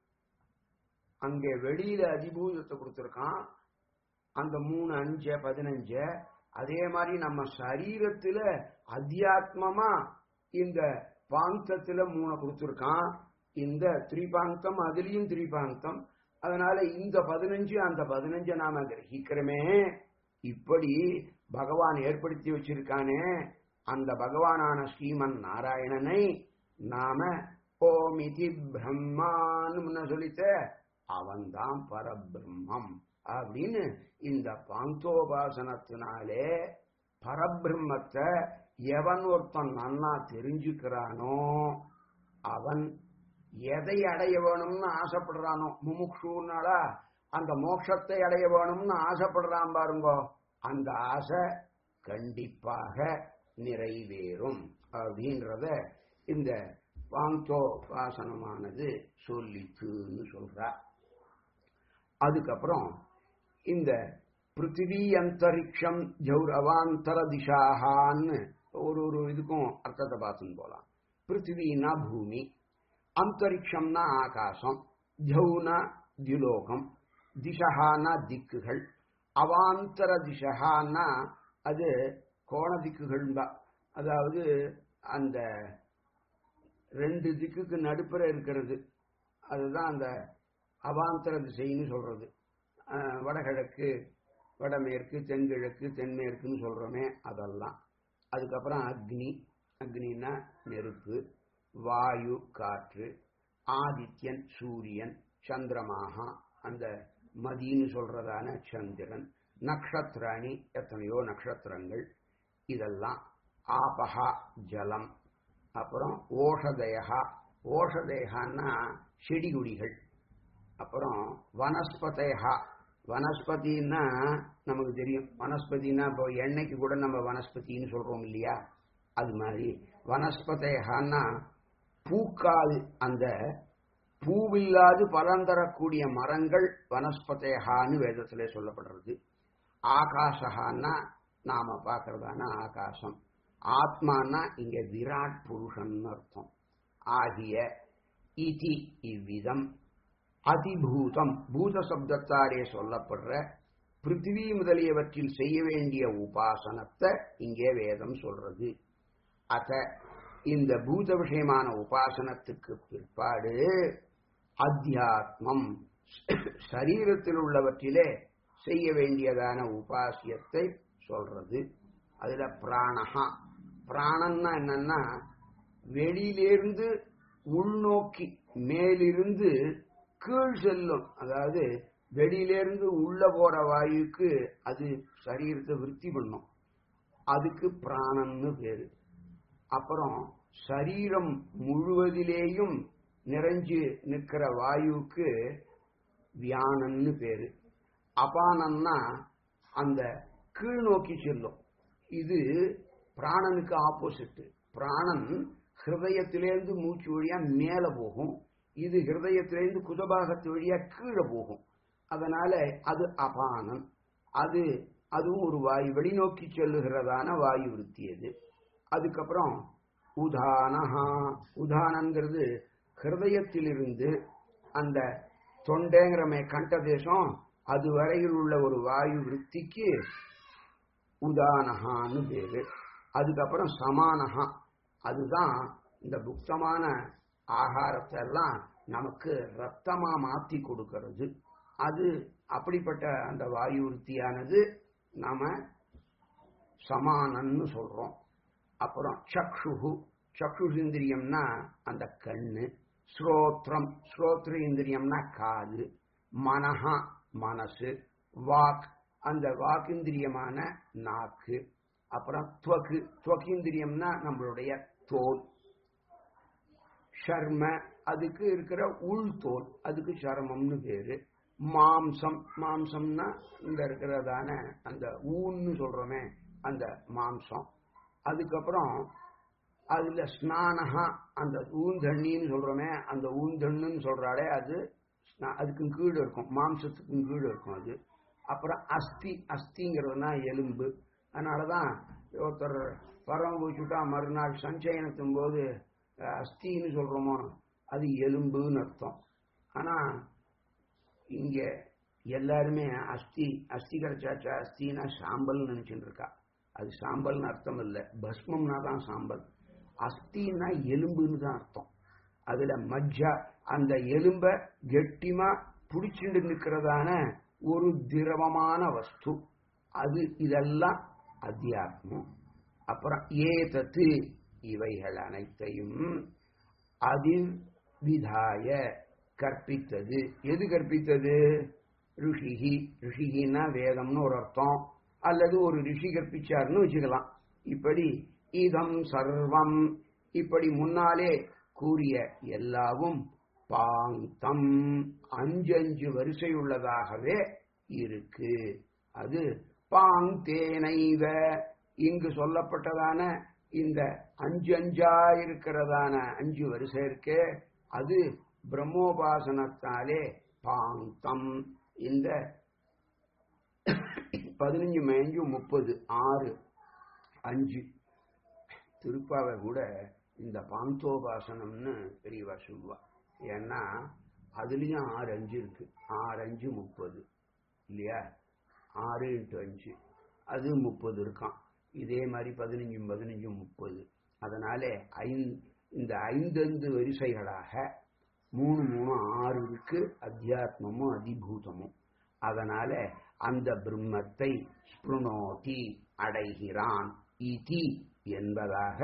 அங்கே வெளியில அதிபூதத்தை கொடுத்திருக்கான் அந்த மூணு அஞ்ச பதினஞ்ச அதே மாதிரி நம்ம சரீரத்துல அத்தியாத்மமா இந்த பாங்கத்துல மூணை கொடுத்திருக்கான் இந்த திரிபாங்கம் அதுலயும் திரிபாங்கம் அதனால இந்த பதினஞ்சு அந்த பதினஞ்ச நாம கிரகிக்கிறோமே இப்படி பகவான் ஏற்படுத்தி வச்சிருக்கானே அந்த பகவானான ஸ்ரீமன் நாராயணனை நாம ஓமிதி பிரம்மான்னு சொல்லித்த அவன்தான் பரபிரம்மம் அப்படின்னு இந்த பாந்தோபாசனத்தினாலே பரபிரம்மத்தை எவன் ஒருத்தன் நன்னா தெரிஞ்சுக்கிறானோ அவன் எதை அடைய வேணும்னு ஆசைப்படுறானோ முமுக்ஷுனாலா அந்த மோட்சத்தை அடைய வேணும்னு ஆசைப்படுறான் பாருங்கோ அந்த ஆசை கண்டிப்பாக நிறைவேறும் அப்படின்றத இந்த பாந்தோபாசனமானது சொல்லிச்சுன்னு சொல்றா அதுக்கப்புறம் இந்த பிருத்திவி அந்தரிக்ஷம் ஜௌரவாந்தர திசாகான்னு ஒரு ஒரு இதுக்கும் அர்த்தத்தை பார்த்துன்னு போலாம் பிருத்திவினா பூமி அந்தரிக்ஷம்னா ஆகாசம் ஜௌனா திலோகம் திசகானா திக்குகள் அவாந்தர திசகான்னா அது கோண திக்குகள் தான் அதாவது அந்த ரெண்டு திக்குக்கு நடுப்புற இருக்கிறது அதுதான் அந்த அவாந்தர திசைன்னு சொல்றது வடகிழக்கு வடமேற்கு தென்கிழக்கு தென்மேற்குன்னு சொல்றோமே அதெல்லாம் அதுக்கப்புறம் அக்னி அக்னின்னா நெருப்பு வாயு காற்று ஆதித்யன் சூரியன் சந்திரமாகா அந்த மதின்னு சொல்றதான சந்திரன் நக்ஷத்ராணி எத்தனையோ நட்சத்திரங்கள் இதெல்லாம் ஆபஹா ஜலம் அப்புறம் ஓஷதயா ஓஷதேகான்னா செடி கொடிகள் அப்புறம் வனஸ்பதேகா வனஸ்பதினா நமக்கு தெரியும் வனஸ்பதினா இப்போ எண்ணெய்க்கு கூட நம்ம வனஸ்பதின்னு சொல்றோம் இல்லையா அது மாதிரி வனஸ்பதேகான்னா பூக்காது அந்த பூவில்லாது பலன் தரக்கூடிய மரங்கள் வனஸ்பதேகான்னு வேதத்திலே சொல்லப்படுறது ஆகாசகான்னா நாம பார்க்கறதான ஆகாசம் ஆத்மானா இங்க விராட் புருஷன் அர்த்தம் ஆகிய இதி இவ்விதம் அதிபூதம் பூத சப்தத்தாலே சொல்லப்படுற பிருத்திவி முதலியவற்றில் செய்ய வேண்டிய உபாசனத்தை இங்கே வேதம் சொல்றது அத இந்த பூத விஷயமான உபாசனத்துக்கு பிற்பாடு அத்தியாத்மம் சரீரத்தில் உள்ளவற்றிலே செய்ய வேண்டியதான உபாசியத்தை சொல்றது அதுல பிராணஹா பிராணன்னா என்னன்னா வெளியிலிருந்து உள்நோக்கி மேலிருந்து கீழ் செல்லும் அதாவது வெளியிலிருந்து உள்ள போற வாயுக்கு அது சரீரத்தை விருத்தி பண்ணும் அதுக்கு பிராணன்னு பேரு அப்புறம் சரீரம் முழுவதிலேயும் நிறைஞ்சு நிற்கிற வாயுக்கு வியானன்னு பேரு அபானன்னா அந்த கீழ் நோக்கி செல்லும் இது பிராணனுக்கு ஆப்போசிட் பிராணன் ஹிருதயத்திலேருந்து மூச்சு வழியா மேல போகும் இது ஹிருதயத்திலேருந்து குதபாகத்து வழியா கீழே போகும் அதனால அது அபானம் அது அதுவும் ஒரு வாயு வெளிநோக்கி செல்லுகிறதான வாயு விருத்தி அது அதுக்கப்புறம் உதானஹா உதானங்கிறது ஹிருதயத்திலிருந்து அந்த தொண்டைங்கிறமே கண்ட தேசம் அது வரையில் உள்ள ஒரு வாயு விருத்திக்கு உதானஹான்னு பேரு அதுக்கப்புறம் சமானஹா அதுதான் இந்த புக்தமான ஆகாரத்தை எல்லாம் நமக்கு ரத்தமா மாத்தி கொடுக்கிறது அது அப்படிப்பட்ட அந்த வாயு விருத்தியானது நாம சமானன்னு சொல்றோம் அப்புறம் சக்ஷுகு சக்ஷுஷிந்திரியம்னா அந்த கண்ணு ஸ்ரோத்ரம் ஸ்ரோத்ர இந்திரியம்னா காது மனஹா மனசு வாக் அந்த வாக்கிந்திரியமான நாக்கு அப்புறம் துவக்கு துவக்கிந்திரியம்னா நம்மளுடைய தோல் ஷர்ம அதுக்கு இருக்கிற உள் தோல் அதுக்கு சர்மம்னு பேரு மாம்சம் மாம்சம்னா இந்த இருக்கிறதான அந்த ஊன்னு சொல்றோமே அந்த மாம்சம் அதுக்கப்புறம் அதுல ஸ்நானகா அந்த ஊந்தண்ணின்னு சொல்றோமே அந்த ஊந்தண்ணுன்னு சொல்றாலே அது அதுக்கு கீழே இருக்கும் மாம்சத்துக்கும் கீழே இருக்கும் அது அப்புறம் அஸ்தி அஸ்திங்கிறதுனா எலும்பு அதனாலதான் ஒருத்தர் பரம போச்சுட்டா மறுநாள் சஞ்சயனத்தும் போது அஸ்தின்னு சொல்றோமோ அது எலும்புன்னு அர்த்தம் ஆனா இங்க எல்லாருமே அஸ்தி அஸ்தி கிடைச்சாச்சா அஸ்தினா சாம்பல் நினைச்சுட்டு இருக்கா அது சாம்பல்னு அர்த்தம் இல்லை பஸ்மம்னா தான் சாம்பல் அஸ்தின்னா எலும்புன்னு தான் அர்த்தம் அதுல மஜ்ஜா அந்த எலும்ப கெட்டிமா புடிச்சுட்டு நிற்கிறதான ஒரு திரவமான வஸ்து அது இதெல்லாம் அத்தியாத்மம் அப்புறம் ஏதத்து இவைகள் அனைத்தையும் அதில் விதாய கற்பித்தது எது கற்பித்தது ரிஷிகி ரிஷிகின்னா வேதம்னு ஒரு அர்த்தம் அல்லது ஒரு ரிஷி கற்பிச்சார்னு வச்சுக்கலாம் இப்படி இதம் சர்வம் இப்படி முன்னாலே கூறிய எல்லாவும் பாங்கம் அஞ்சு அஞ்சு வரிசை உள்ளதாகவே இருக்கு அது பாங் தேனைவ இங்கு சொல்லப்பட்டதான இந்த அஞ்சு அஞ்சா இருக்கிறதான அஞ்சு வரிசை இருக்கே அது பிரம்மோபாசனத்தாலே பாங்கம் இந்த பதினஞ்சு மேஞ்சு முப்பது ஆறு அஞ்சு திருப்பாவை கூட இந்த பாந்தோபாசனம்னு பெரியவா சொல்லுவா ஏன்னா அதுலயும் ஆறு அஞ்சு இருக்கு ஆறு அஞ்சு முப்பது இல்லையா ஆறு இன்ட்டு அஞ்சு அது முப்பது இருக்கான் இதே மாதிரி பதினஞ்சும் பதினஞ்சும் முப்பது அதனால ஐந்து இந்த ஐந்தந்து வரிசைகளாக மூணு மூணு ஆறு இருக்கு அத்தியாத்மமும் அதிபூதமும் அதனால அந்த பிரம்மத்தை ஸ்பிருணோதி அடைகிறான் இதி என்பதாக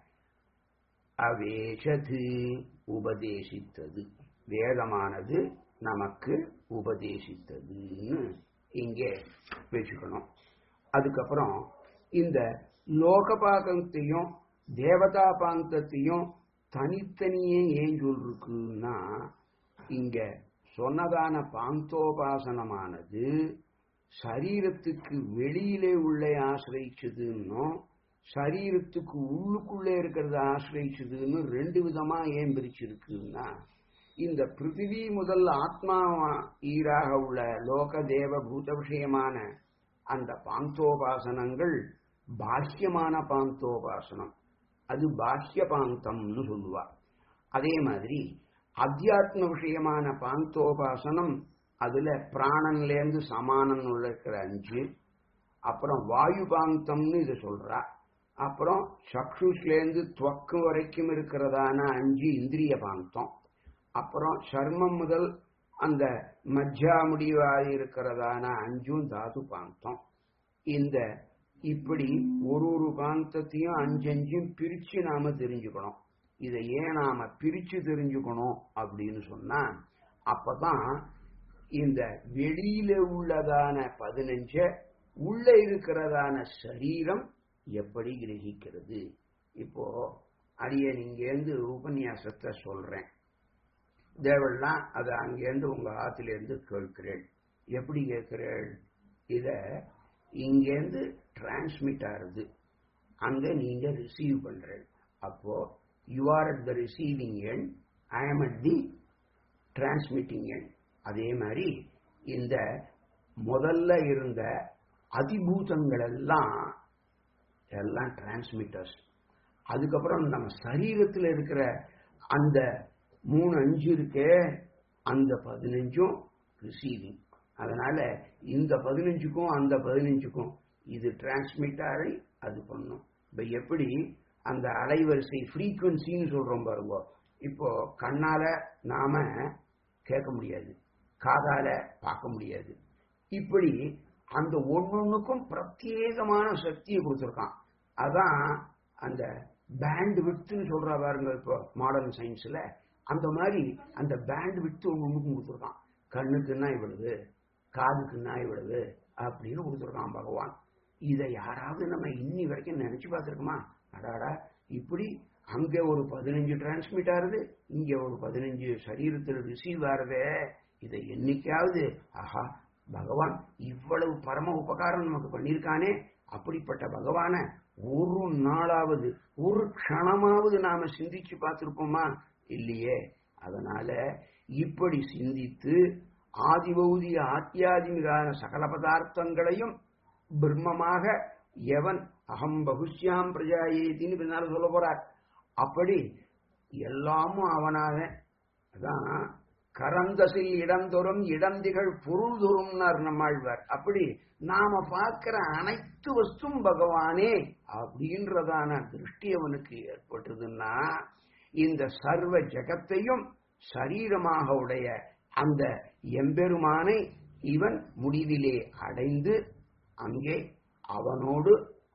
அவேஷது உபதேசித்தது வேதமானது நமக்கு உபதேசித்ததுன்னு இங்கே வச்சுக்கணும் அதுக்கப்புறம் இந்த லோகபாகத்தையும் தேவதா பாங்கத்தையும் தனித்தனியே ஏன் சொல்லிருக்குன்னா இங்க சொன்னதான பாந்தோபாசனமானது சரீரத்துக்கு வெளியிலே உள்ளே ஆசிரிச்சதுன்னும் சரீரத்துக்கு உள்ளுக்குள்ளே இருக்கிறத ஆசிரிச்சதுன்னு ரெண்டு விதமா ஏன் பிரிச்சிருக்குன்னா இந்த பிருத்திவி முதல் ஆத்மா ஈராக உள்ள லோக தேவ பூத விஷயமான அந்த பாந்தோபாசனங்கள் பாஹ்யமான பாந்தோபாசனம் அது பாஹ்ய பாந்தம்னு சொல்லுவா அதே மாதிரி அத்தியாத்ம விஷயமான பாந்தோபாசனம் அதுல பிராணன்லேருந்து சமானம் இருக்கிற அஞ்சு அப்புறம் வாயு பாந்தம்னு இது சொல்றா அப்புறம் சக்ஷுஷ்லேருந்து துவக்கு வரைக்கும் இருக்கிறதான அஞ்சு இந்திரிய பாந்தம் அப்புறம் சர்மம் முதல் அந்த மஜ்ஜா முடிவாக இருக்கிறதான அஞ்சும் தாது பாந்தம் இந்த இப்படி ஒரு ஒரு பாந்தத்தையும் அஞ்சஞ்சும் பிரிச்சு நாம தெரிஞ்சுக்கணும் இதை ஏன் நாம பிரிச்சு தெரிஞ்சுக்கணும் அப்படின்னு சொன்னா அப்பதான் இந்த வெளியில உள்ளதான பதினஞ்ச உள்ள இருக்கிறதான சரீரம் எப்படி கிரகிக்கிறது இப்போ அடிய இங்கேருந்து உபன்யாசத்தை சொல்றேன் தேவெல்லாம் அதை அங்கேருந்து உங்க ஆத்திலேருந்து கேட்கிறேன் எப்படி கேட்கிறேள் இத இங்கேருந்து டிரான்ஸ்மிட் ஆகுது அங்க நீங்க ரிசீவ் பண்றேன் அப்போ you are at the receiving end I ஆம் அட் தி டிரான்ஸ்மிட்டிங் எண் அதே மாதிரி இந்த முதல்ல இருந்த அதிபூதங்கள் எல்லாம் எல்லாம் டிரான்ஸ்மிட்டர்ஸ் அதுக்கப்புறம் நம்ம சரீரத்தில் இருக்கிற அந்த மூணு அஞ்சு இருக்கே அந்த பதினஞ்சும் ரிசீவிங் அதனால இந்த பதினஞ்சுக்கும் அந்த பதினஞ்சுக்கும் இது டிரான்ஸ்மிட் ஆகி அது பண்ணும் இப்ப எப்படி அந்த அலைவரிசை ஃப்ரீக்குவன்சின்னு சொல்றோம் பாருங்க இப்போ கண்ணால நாம கேட்க முடியாது காதால பார்க்க முடியாது இப்படி அந்த ஒன்னொன்னுக்கும் பிரத்யேகமான சக்தியை கொடுத்துருக்கான் அதான் அந்த பேண்ட் வித்துன்னு சொல்றா பாருங்க இப்போ மாடர்ன் சயின்ஸ்ல அந்த மாதிரி அந்த பேண்ட் வித்து ஒன்றுக்கும் கொடுத்துருக்கான் கண்ணுக்குன்னா இவ்வளவு காதுக்குன்னா இவ்வளவு அப்படின்னு கொடுத்துருக்கான் பகவான் இதை யாராவது நம்ம இன்னி வரைக்கும் நினைச்சு பார்த்துருக்கோமா அடாடா இப்படி அங்க ஒரு பதினஞ்சு டிரான்ஸ்மிட் ஆகுது இங்க ஒரு பதினஞ்சு சரீரத்தில் ரிசீவ் ஆகுதே இதை என்னைக்காவது ஆஹா பகவான் இவ்வளவு பரம உபகாரம் நமக்கு பண்ணியிருக்கானே அப்படிப்பட்ட பகவான ஒரு நாளாவது ஒரு க்ஷணமாவது நாம சிந்திச்சு பார்த்திருப்போமா இல்லையே அதனால இப்படி சிந்தித்து ஆதிபௌதிக ஆத்தியாதிமிகான சகல பதார்த்தங்களையும் பிரம்மமாக எவன் அகம் பகுஷ்யாம் பிரஜாயேத்தின்னு பின்னால சொல்ல போறார் அப்படி எல்லாமும் அவனாக அதான் கரந்தசில் இடந்தொறும் இடந்திகள் பொருள் தோறும்னார் நம்மாழ்வார் அப்படி நாம பார்க்கிற அனைத்து வஸ்தும் பகவானே அப்படின்றதான திருஷ்டி அவனுக்கு ஏற்பட்டதுன்னா இந்த சர்வ ஜகத்தையும் சரீரமாக உடைய அந்த எம்பெருமானை இவன் முடிவிலே அடைந்து அங்கே அவனோடு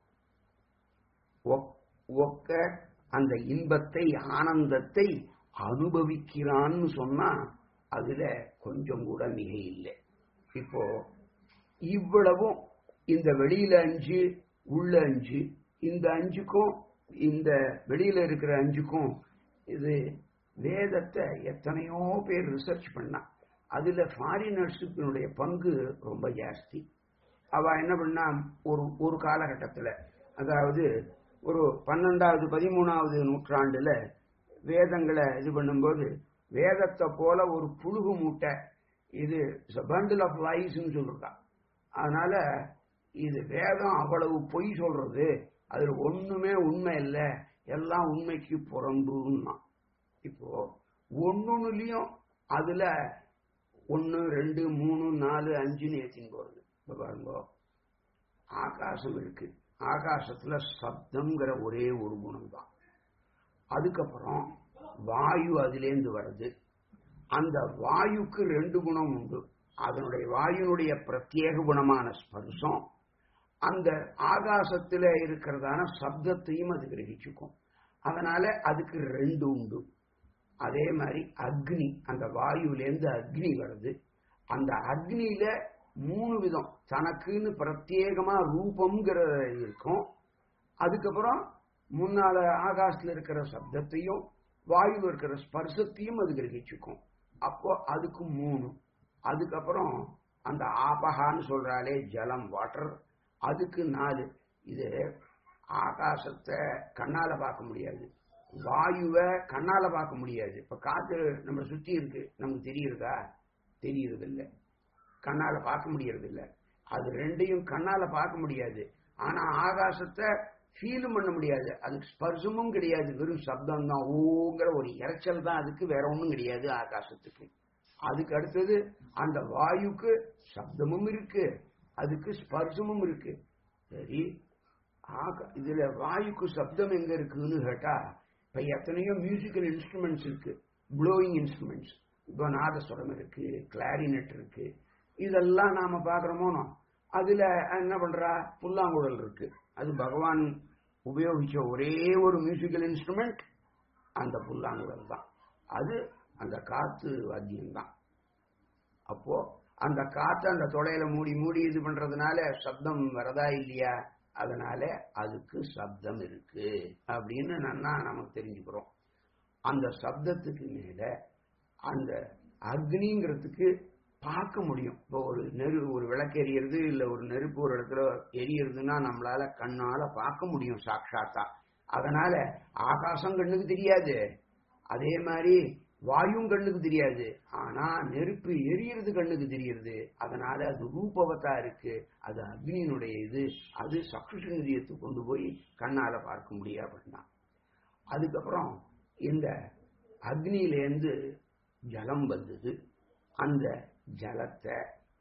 ஒக்க அந்த இன்பத்தை ஆனந்தத்தை அனுபவிக்கிறான்னு சொன்னா அதுல கொஞ்சம் கூட மிக இல்லை இப்போ இவ்வளவும் இந்த வெளியில அஞ்சு உள்ள அஞ்சு இந்த அஞ்சுக்கும் இந்த வெளியில இருக்கிற அஞ்சுக்கும் இது வேதத்தை எத்தனையோ பேர் ரிசர்ச் பண்ணா அதுல ஃபாரினர்ஸுடைய பங்கு ரொம்ப ஜாஸ்தி அவ என்ன பண்ணா ஒரு ஒரு காலகட்டத்துல அதாவது ஒரு பன்னெண்டாவது பதிமூணாவது நூற்றாண்டுல வேதங்களை இது பண்ணும்போது வேதத்தை போல ஒரு புழுகு மூட்டை இது பண்டில் ஆஃப் லைஸ்ன்னு சொல்லிருக்கா அதனால இது வேதம் அவ்வளவு பொய் சொல்றது அதுல ஒண்ணுமே உண்மை இல்லை எல்லாம் உண்மைக்கு புறம்புன்னா இப்போ ஒன்னொன்னுலயும் அதுல ஒன்னு ரெண்டு மூணு நாலு அஞ்சுன்னு ஏத்தின்னு போறது இப்ப பாருங்க ஆகாசம் இருக்கு ஆகாசத்துல சப்தம்ங்கிற ஒரே ஒரு குணம் தான் அதுக்கப்புறம் வாயு அதிலேந்து வருது அந்த வாயுக்கு ரெண்டு குணம் உண்டு அதனுடைய வாயுனுடைய பிரத்யேக குணமான ஸ்பர்சம் அந்த ஆகாசத்துல இருக்கிறதான சப்தத்தையும் அது கிரகிச்சுக்கும் அதனால அதுக்கு ரெண்டு உண்டு அதே மாதிரி அக்னி அந்த வாயுலேருந்து அக்னி வருது அந்த அக்னியில மூணு விதம் தனக்குன்னு பிரத்யேகமா ரூபம்ங்கிற இருக்கும் அதுக்கப்புறம் முன்னால ஆகாசத்துல இருக்கிற சப்தத்தையும் வாயுல இருக்கிற ஸ்பர்சத்தையும் அது கிரகிச்சுக்கும் அப்போ அதுக்கு மூணு அதுக்கப்புறம் அந்த ஆபகான்னு சொல்றாலே ஜலம் வாட்டர் அதுக்கு நாலு இது ஆகாசத்தை கண்ணால பார்க்க முடியாது வாயுவை கண்ணால பார்க்க முடியாது இப்ப காத்து நம்ம சுத்தி இருக்கு நமக்கு தெரியுறதா தெரியறது இல்லை கண்ணால பார்க்க முடியறது இல்லை அது ரெண்டையும் கண்ணால பார்க்க முடியாது ஆனா ஆகாசத்தை ஃபீலும் பண்ண முடியாது அதுக்கு ஸ்பர்சமும் கிடையாது வெறும் சப்தம் தான் ஓங்கிற ஒரு இறைச்சல் தான் அதுக்கு வேற ஒண்ணும் கிடையாது ஆகாசத்துக்கு அதுக்கு அடுத்தது அந்த வாயுக்கு சப்தமும் இருக்கு அதுக்கு ஸ்பர்சமும் இருக்கு சரி ஆக- இதுல வாயுக்கு சப்தம் எங்க இருக்குன்னு கேட்டா இப்ப எத்தனையோ மியூசிக்கல் இன்ஸ்ட்ருமெண்ட்ஸ் இருக்கு ப்ளோயிங் இன்ஸ்ட்ருமெண்ட்ஸ் இப்போ நாதஸ்வரம் இருக்கு கிளாரினெட் இருக்கு இதெல்லாம் நாம பாக்குறோமோனோ அதுல என்ன பண்றா புல்லாங்குழல் இருக்கு அது பகவான் உபயோகிச்ச ஒரே ஒரு மியூசிக்கல் இன்ஸ்ட்ருமெண்ட் அந்த புல்லாங்குழல் தான் அது அந்த காத்து வாத்தியம் தான் அப்போ அந்த காத்து அந்த தொடையில மூடி மூடி இது பண்றதுனால சப்தம் வரதா இல்லையா அதனால அதுக்கு சப்தம் இருக்கு அப்படின்னு நன்னா நமக்கு தெரிஞ்சுக்கிறோம் அந்த சப்தத்துக்கு மேல அந்த அக்னிங்கிறதுக்கு பார்க்க முடியும் இப்போ ஒரு நெரு ஒரு விளக்கு எரியறது இல்ல ஒரு நெருப்பு ஒரு இடத்துல எரியறதுன்னா நம்மளால கண்ணால பார்க்க முடியும் சாட்சாத்தா அதனால ஆகாசம் கண்ணுக்கு தெரியாது அதே மாதிரி வாயும் கண்ணுக்கு தெரியாது ஆனா நெருப்பு எரியறது கண்ணுக்கு தெரியுது அதனால அது ரூபவத்தா இருக்கு அது அக்னியினுடைய இது அது சக்ஷுஷந்திரியத்தை கொண்டு போய் கண்ணால பார்க்க முடியாது அப்படின்னா அதுக்கப்புறம் இந்த அக்னியிலேருந்து ஜலம் வந்தது அந்த ஜலத்தை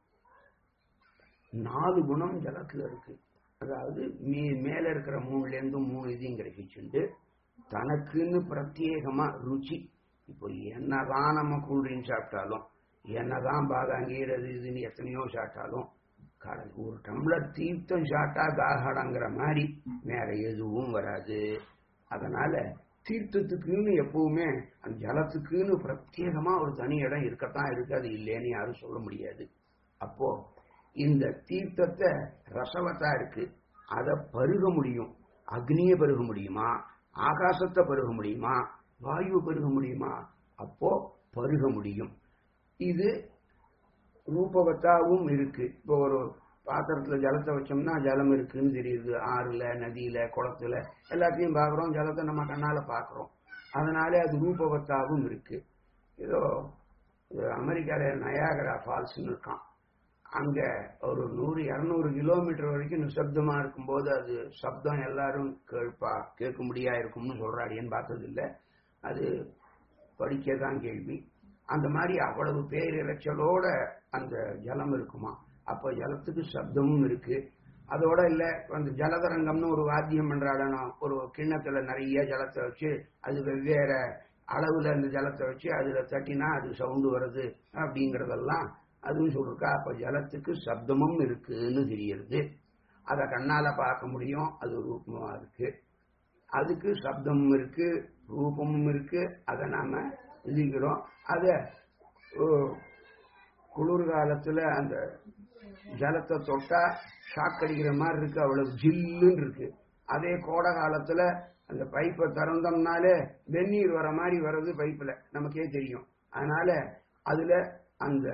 நாலு குணம் ஜலத்துல இருக்கு அதாவது மீ மேல இருக்கிற மூணுல இருந்து மூணு இதையும் கிடைச்சிச்சுண்டு தனக்குன்னு பிரத்யேகமா ருச்சி இப்போ என்னதான் நம்ம கூல்ட்ரிங்க் சாப்பிட்டாலும் என்னதான் பாதாங்கீர் அது இதுன்னு எத்தனையோ சாப்பிட்டாலும் கடல் ஒரு டம்ளர் தீர்த்தம் சாப்பிட்டா தாகடங்கிற மாதிரி வேற எதுவும் வராது அதனால தீர்த்தத்துக்குன்னு எப்பவுமே அந்த ஜலத்துக்குன்னு பிரத்யேகமா ஒரு தனி இடம் இருக்கத்தான் இருக்கு அது இல்லைன்னு யாரும் சொல்ல முடியாது அப்போ இந்த தீர்த்தத்தை ரசவத்தா இருக்கு அதை பருக முடியும் அக்னியை பருக முடியுமா ஆகாசத்தை பருக முடியுமா வாயு பருக முடியுமா அப்போ பருக முடியும் இது ரூபவத்தாவும் இருக்கு இப்போ ஒரு பாத்திரத்துல ஜலத்தை வச்சோம்னா ஜலம் இருக்குன்னு தெரியுது ஆறுல நதியில குளத்துல எல்லாத்தையும் பார்க்கிறோம் ஜலத்தை நம்ம கண்ணால பார்க்கிறோம் அதனால அது ரூபவத்தாவும் இருக்கு ஏதோ இது அமெரிக்கால நயாகரா ஃபால்ஸ்னு இருக்கான் அங்க ஒரு நூறு இருநூறு கிலோமீட்டர் வரைக்கும் நிசப்தமா இருக்கும்போது அது சப்தம் எல்லாரும் கேட்பா கேட்க முடியா இருக்கும்னு சொல்றாடின்னு பார்த்தது இல்ல அது படிக்கதான் கேள்வி அந்த மாதிரி அவ்வளவு பேரிரைச்சலோட அந்த ஜலம் இருக்குமா அப்ப ஜலத்துக்கு சப்தமும் இருக்கு அதோட இல்ல அந்த ஜலதரங்கம்னு ஒரு வாத்தியம் பண்றாடணும் ஒரு கிண்ணத்துல நிறைய ஜலத்தை வச்சு அது வெவ்வேறு அளவுல அந்த ஜலத்தை வச்சு அதுல தட்டினா அது சவுண்டு வருது அப்படிங்கறதெல்லாம் அதுவும் சொல்லிருக்கா அப்ப ஜலத்துக்கு சப்தமும் இருக்குன்னு தெரியுது அத கண்ணால பார்க்க முடியும் அது ரூபமா இருக்கு அதுக்கு சப்தமும் இருக்கு ரூபமும் இருக்கு அதை நாம எழுதிக்கிறோம் அத ஓ, குளிர்காலத்துல அந்த ஜலத்தை தொட்டா ஷாக் அடிக்கிற மாதிரி இருக்கு அவ்வளவு ஜில்லுன்னு இருக்கு அதே கோடை காலத்துல அந்த பைப்பை திறந்தோம்னாலே வெந்நீர் வர மாதிரி வர்றது பைப்புல நமக்கே தெரியும் அதனால அதுல அந்த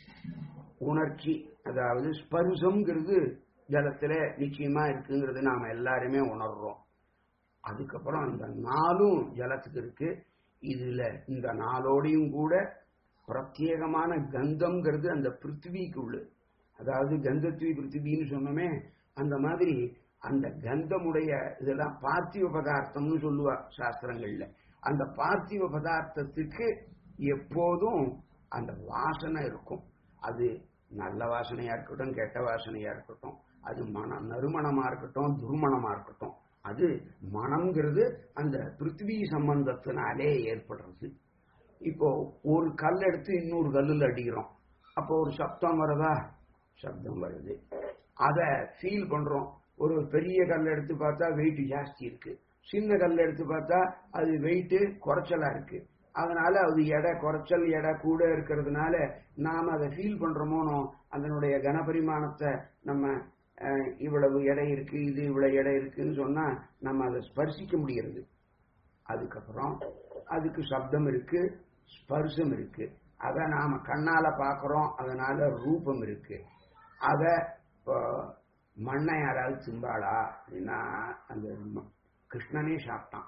உணர்ச்சி அதாவது ஸ்பர்சம்ங்கிறது ஜலத்துல நிச்சயமா இருக்குங்கிறது நாம எல்லாருமே உணர்றோம் அதுக்கப்புறம் அந்த நாளும் ஜலத்துக்கு இருக்கு இதுல இந்த நாளோடையும் கூட பிரத்யேகமான கந்தம்ங்கிறது அந்த பிருத்திவிக்கு உள்ளு அதாவது கந்தத்வி பிருத்திவின்னு சொன்னோமே அந்த மாதிரி அந்த கந்தமுடைய இதெல்லாம் பார்த்திவ பதார்த்தம்னு சொல்லுவா சாஸ்திரங்கள்ல அந்த பார்த்திவ பதார்த்தத்துக்கு எப்போதும் அந்த வாசனை இருக்கும் அது நல்ல வாசனையா இருக்கட்டும் கெட்ட வாசனையா இருக்கட்டும் அது மன நறுமணமா இருக்கட்டும் துர்மணமா இருக்கட்டும் அது மனம்ங்கிறது அந்த பிருத்திவி சம்பந்தத்தினாலே ஏற்படுறது இப்போ ஒரு கல் எடுத்து இன்னொரு கல்லுல அடிக்கிறோம் அப்போ ஒரு சப்தம் வருதா சப்தம் வருது அத ஃபீல் பண்றோம் ஒரு பெரிய கல் எடுத்து பார்த்தா வெயிட் ஜாஸ்தி இருக்கு சின்ன கல் எடுத்து பார்த்தா அது வெயிட் குறைச்சலா இருக்கு அதனால அது எடை குறைச்சல் எடை கூட இருக்கிறதுனால நாம அதை ஃபீல் பண்றோமோனோ அதனுடைய கனபரிமாணத்தை நம்ம அஹ், இவ்வளவு எடை இருக்கு இது இவ்வளவு எடை இருக்குன்னு சொன்னா நம்ம அதை ஸ்பர்சிக்க முடியறது அதுக்கப்புறம் அதுக்கு சப்தம் இருக்கு ஸ்பர்சம் இருக்கு அத நாம கண்ணால பாக்குறோம் அதனால ரூபம் இருக்கு அத இப்போ மண்ணை யாராவது திம்பாளா அப்படின்னா அந்த ம- கிருஷ்ணனே சாப்பிட்டான்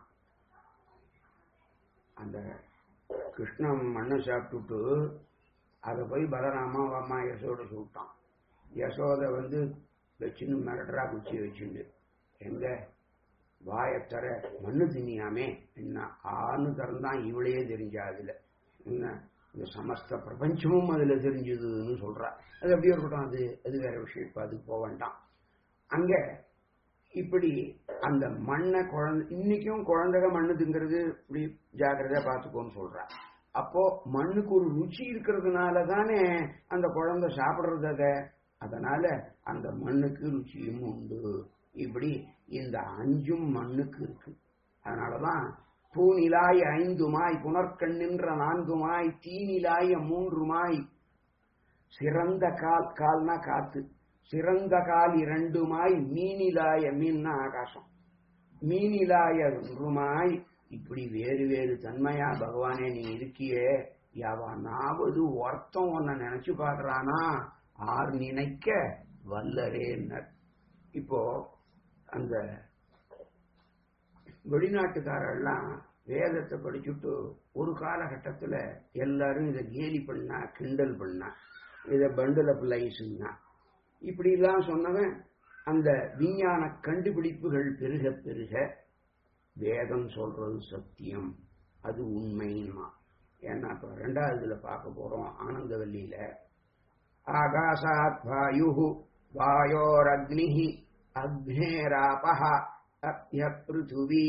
அந்த கிருஷ்ணன் மண்ணை சாப்பிட்டுட்டு அதை போய் பலராமா அம்மா யசோட சுட்டான் யசோதை வந்து வச்சுன்னு மிரட்டுறா குச்சி வச்சுண்டு எங்க வாயத்தர மண்ணு திணியாமே என்ன ஆணு திறந்தான் இவளையே தெரிஞ்சா அதுல என்ன இந்த சமஸ்த பிரபஞ்சமும் அதுல தெரிஞ்சதுன்னு சொல்றா அது அப்படியே இருக்கட்டும் அது அது வேற விஷயம் இப்ப அது போக வேண்டாம் அங்க இப்படி அந்த மண்ணை குழந்தை இன்னைக்கும் குழந்தைக மண்ணு திங்கிறது இப்படி ஜாக்கிரதையா பார்த்துக்கோன்னு சொல்றா அப்போ மண்ணுக்கு ஒரு ருச்சி இருக்கிறதுனால தானே அந்த குழந்தை சாப்பிடுறது அதை அதனால அந்த மண்ணுக்கு ருச்சியும் உண்டு இப்படி இந்த அஞ்சும் மண்ணுக்கு இருக்கு அதனாலதான் பூநிலாய் ஐந்துமாய் புனர்கண்ணின்ற நான்குமாய் தீநிலாய மூன்றுமாய் சிறந்த கால் கால்னா காத்து சிறந்த கால் இரண்டுமாய் மீனிலாய மீன்னா ஆகாசம் மீனிலாய ஒன்றுமாய் இப்படி வேறு வேறு தன்மையா பகவானே நீ இருக்கியே எவனாவது ஒருத்தம் உன்னை நினைச்சு பாக்குறானா ஆர் நினைக்க வல்லரேன்னர் இப்போ அந்த வெளிநாட்டுக்காரெல்லாம் வேதத்தை படிச்சுட்டு ஒரு காலகட்டத்துல எல்லாரும் இதை கேலி பண்ணா கிண்டல் பண்ணா இத பண்டில் ஆஃப் லைஸ்னா இப்படி எல்லாம் சொன்னவன் அந்த விஞ்ஞான கண்டுபிடிப்புகள் பெருக பெருக வேதம் சொல்றது சத்தியம் அது உண்மைன்னா ஏன்னா இப்ப ரெண்டாவதுல பார்க்க போறோம் ஆனந்தவல்லியில ஆகாசாத் வாயு வாயோரக்னி அக்னேராபஹ அப்ய பிருத்துவி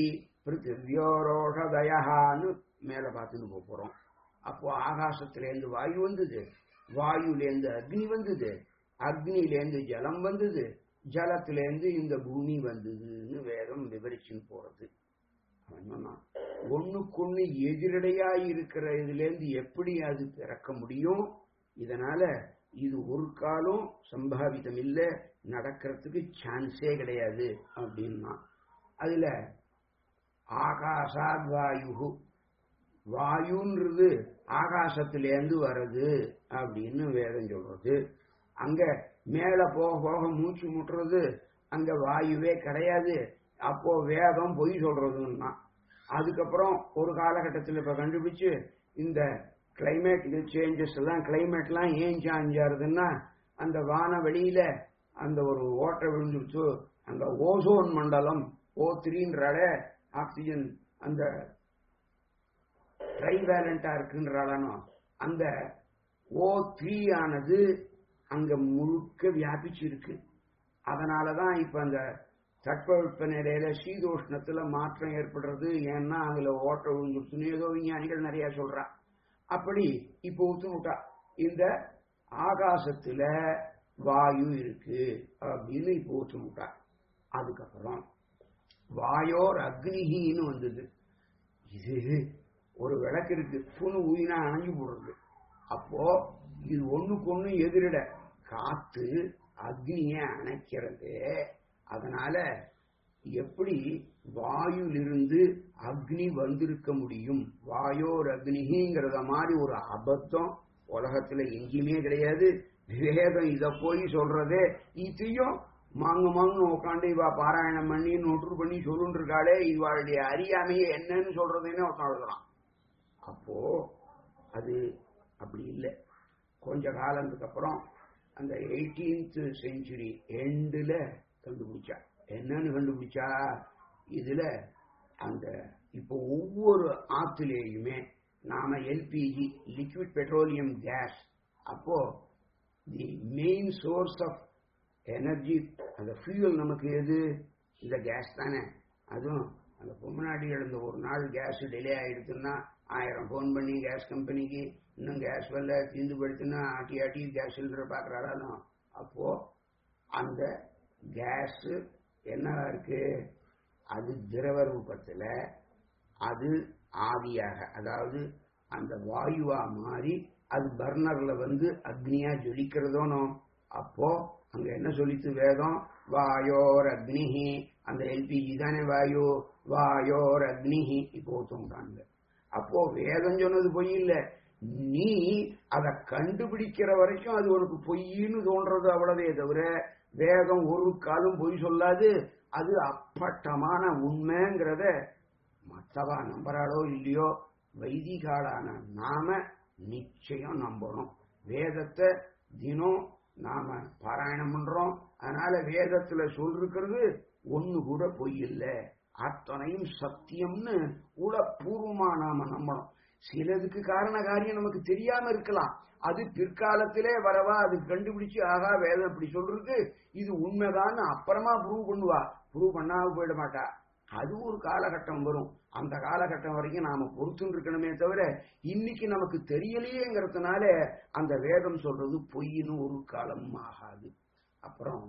பிருத்திவியோரோஷதயான்னு மேல பார்த்துட்டு போக போறோம் அப்போ ஆகாசத்திலேருந்து வாயு வந்தது வாயுலேருந்து அக்னி வந்தது அக்னிலேருந்து ஜலம் வந்தது ஜலத்திலேருந்து இந்த பூமி வந்ததுன்னு வேதம் விவரிச்சுன்னு போறது அவன் சொன்னான் ஒண்ணுக்கொண்ணு எதிரடையா இருக்கிற இதுல இருந்து எப்படி அது பிறக்க முடியும் இதனால இது ஒரு காலம் சம்பாவிதம் இல்ல நடக்கிறதுக்கு சான்ஸே கிடையாது அப்படின்னா அதுல ஆகாசாத் வாயு வாயுன்றது ஆகாசத்திலேருந்து வர்றது அப்படின்னு வேதம் சொல்றது அங்க மேல போக போக மூச்சு முட்டுறது அங்க வாயுவே கிடையாது அப்போ வேதம் பொய் சொல்றதுன்னா அதுக்கப்புறம் ஒரு காலகட்டத்தில் இப்ப கண்டுபிடிச்சு இந்த கிளைமேட் சேஞ்சஸ் எல்லாம் கிளைமேட் எல்லாம் ஏன் சேஞ்ச் ஆகுதுன்னா அந்த வான வெளியில அந்த ஒரு ஓட்டை விழுந்துருச்சு அந்த ஓசோன் மண்டலம் ஓ த்ரீன்றால ஆக்சிஜன் அந்த ட்ரைவேலண்டா இருக்குன்றாலும் அந்த ஓ த்ரீ ஆனது அங்க முழுக்க வியாபிச்சு இருக்கு அதனாலதான் இப்ப அந்த தட்பவெப்ப நிலையில சீதோஷ்ணத்துல மாற்றம் ஏற்படுறது ஏன்னா அதுல ஓட்ட விழுந்துருச்சுன்னு ஏதோ விஞ்ஞானிகள் நிறைய சொல்றா அப்படி இப்போ விட்டா இந்த ஆகாசத்துல வாயு இருக்கு அப்படின்னு இப்போ விட்டா அதுக்கப்புறம் வாயோர் அக்னிகின்னு வந்தது இது ஒரு விளக்கு இருக்கு புணு ஊயினா அணைஞ்சு போடுறது அப்போ இது ஒண்ணுக்கு ஒண்ணு எதிரிட காத்து அக்னிய அணைக்கிறது அதனால எப்படி வாயுலிருந்து அக்னி வந்திருக்க முடியும் வாயோர் அக்னிங்கிறத மாதிரி ஒரு அபத்தம் உலகத்துல எங்கேயுமே கிடையாது வேதம் இத போய் சொல்றதே இதையும் மாங்கு மாங்கு உட்காந்து இவா பாராயணம் பண்ணி நொற்று பண்ணி சொல்லுன்னு இருக்காளே இவாளுடைய அறியாமையே என்னன்னு சொல்றதுன்னு ஒருத்தன் எழுதுறான் அப்போ அது அப்படி இல்லை கொஞ்ச காலத்துக்கு அப்புறம் அந்த எயிட்டீன்த் செஞ்சுரி எண்டுல கண்டுபிடிச்சா என்னன்னு கண்டுபிடிச்சா இதுல அந்த இப்போ ஒவ்வொரு ஆத்துலேயுமே நாம எல்பிஜி லிக்விட் பெட்ரோலியம் கேஸ் அப்போ the main source of energy அந்த ஃபியூல் நமக்கு எது இந்த கேஸ் தானே அதுவும் அந்த பொம்மநாடி எழுந்த ஒரு நாள் கேஸ் டிலே ஆயிடுச்சுன்னா ஆயிரம் ஃபோன் பண்ணி கேஸ் கம்பெனிக்கு இன்னும் கேஸ் வரல தீர்ந்து போயிடுச்சுன்னா ஆட்டி ஆட்டி கேஸ் சிலிண்டர் பார்க்குறாலும் அப்போ அந்த கேஸ் என்னவா இருக்கு அது திரவ ரூபத்தில் அது ஆவியாக அதாவது அந்த வாயுவா மாறி அது பர்னர்ல வந்து அக்னியா ஜொலிக்கிறதோனோ அப்போ அங்க என்ன சொல்லித்து வேதம் வாயோர் அக்னிஹி அந்த எல்பிஜி தானே வாயு வாயோர் அக்னிஹி இப்போ ஒருத்தவங்க அப்போ வேதம் சொன்னது பொய் இல்ல நீ அதை கண்டுபிடிக்கிற வரைக்கும் அது உனக்கு பொய்ன்னு தோன்றது அவ்வளவே தவிர வேதம் ஒரு காலம் பொய் சொல்லாது அது அப்பட்டமான உண்மைங்கிறத மற்றவா நம்புறாளோ இல்லையோ வைதிகாலான நாம நிச்சயம் நம்பணும் வேதத்தை தினம் நாம பாராயணம் பண்றோம் அதனால வேதத்துல சொல்லிருக்கிறது ஒண்ணு கூட பொய் இல்ல அத்தனையும் சத்தியம்னு உளப்பூர்வமா நாம நம்பணும் சிலதுக்கு காரண காரியம் நமக்கு தெரியாம இருக்கலாம் அது பிற்காலத்திலே வரவா அது கண்டுபிடிச்சு ஆகா வேதம் இப்படி சொல்றது இது உண்மைதான்னு அப்புறமா ப்ரூவ் பண்ணுவா ப்ரூவ் பண்ணாம போயிட மாட்டா அது ஒரு காலகட்டம் வரும் அந்த காலகட்டம் வரைக்கும் நாம பொறுத்துன்னு இருக்கணுமே தவிர இன்னைக்கு நமக்கு தெரியலையேங்கிறதுனால அந்த வேதம் சொல்றது பொய்ன்னு ஒரு காலம் ஆகாது அப்புறம்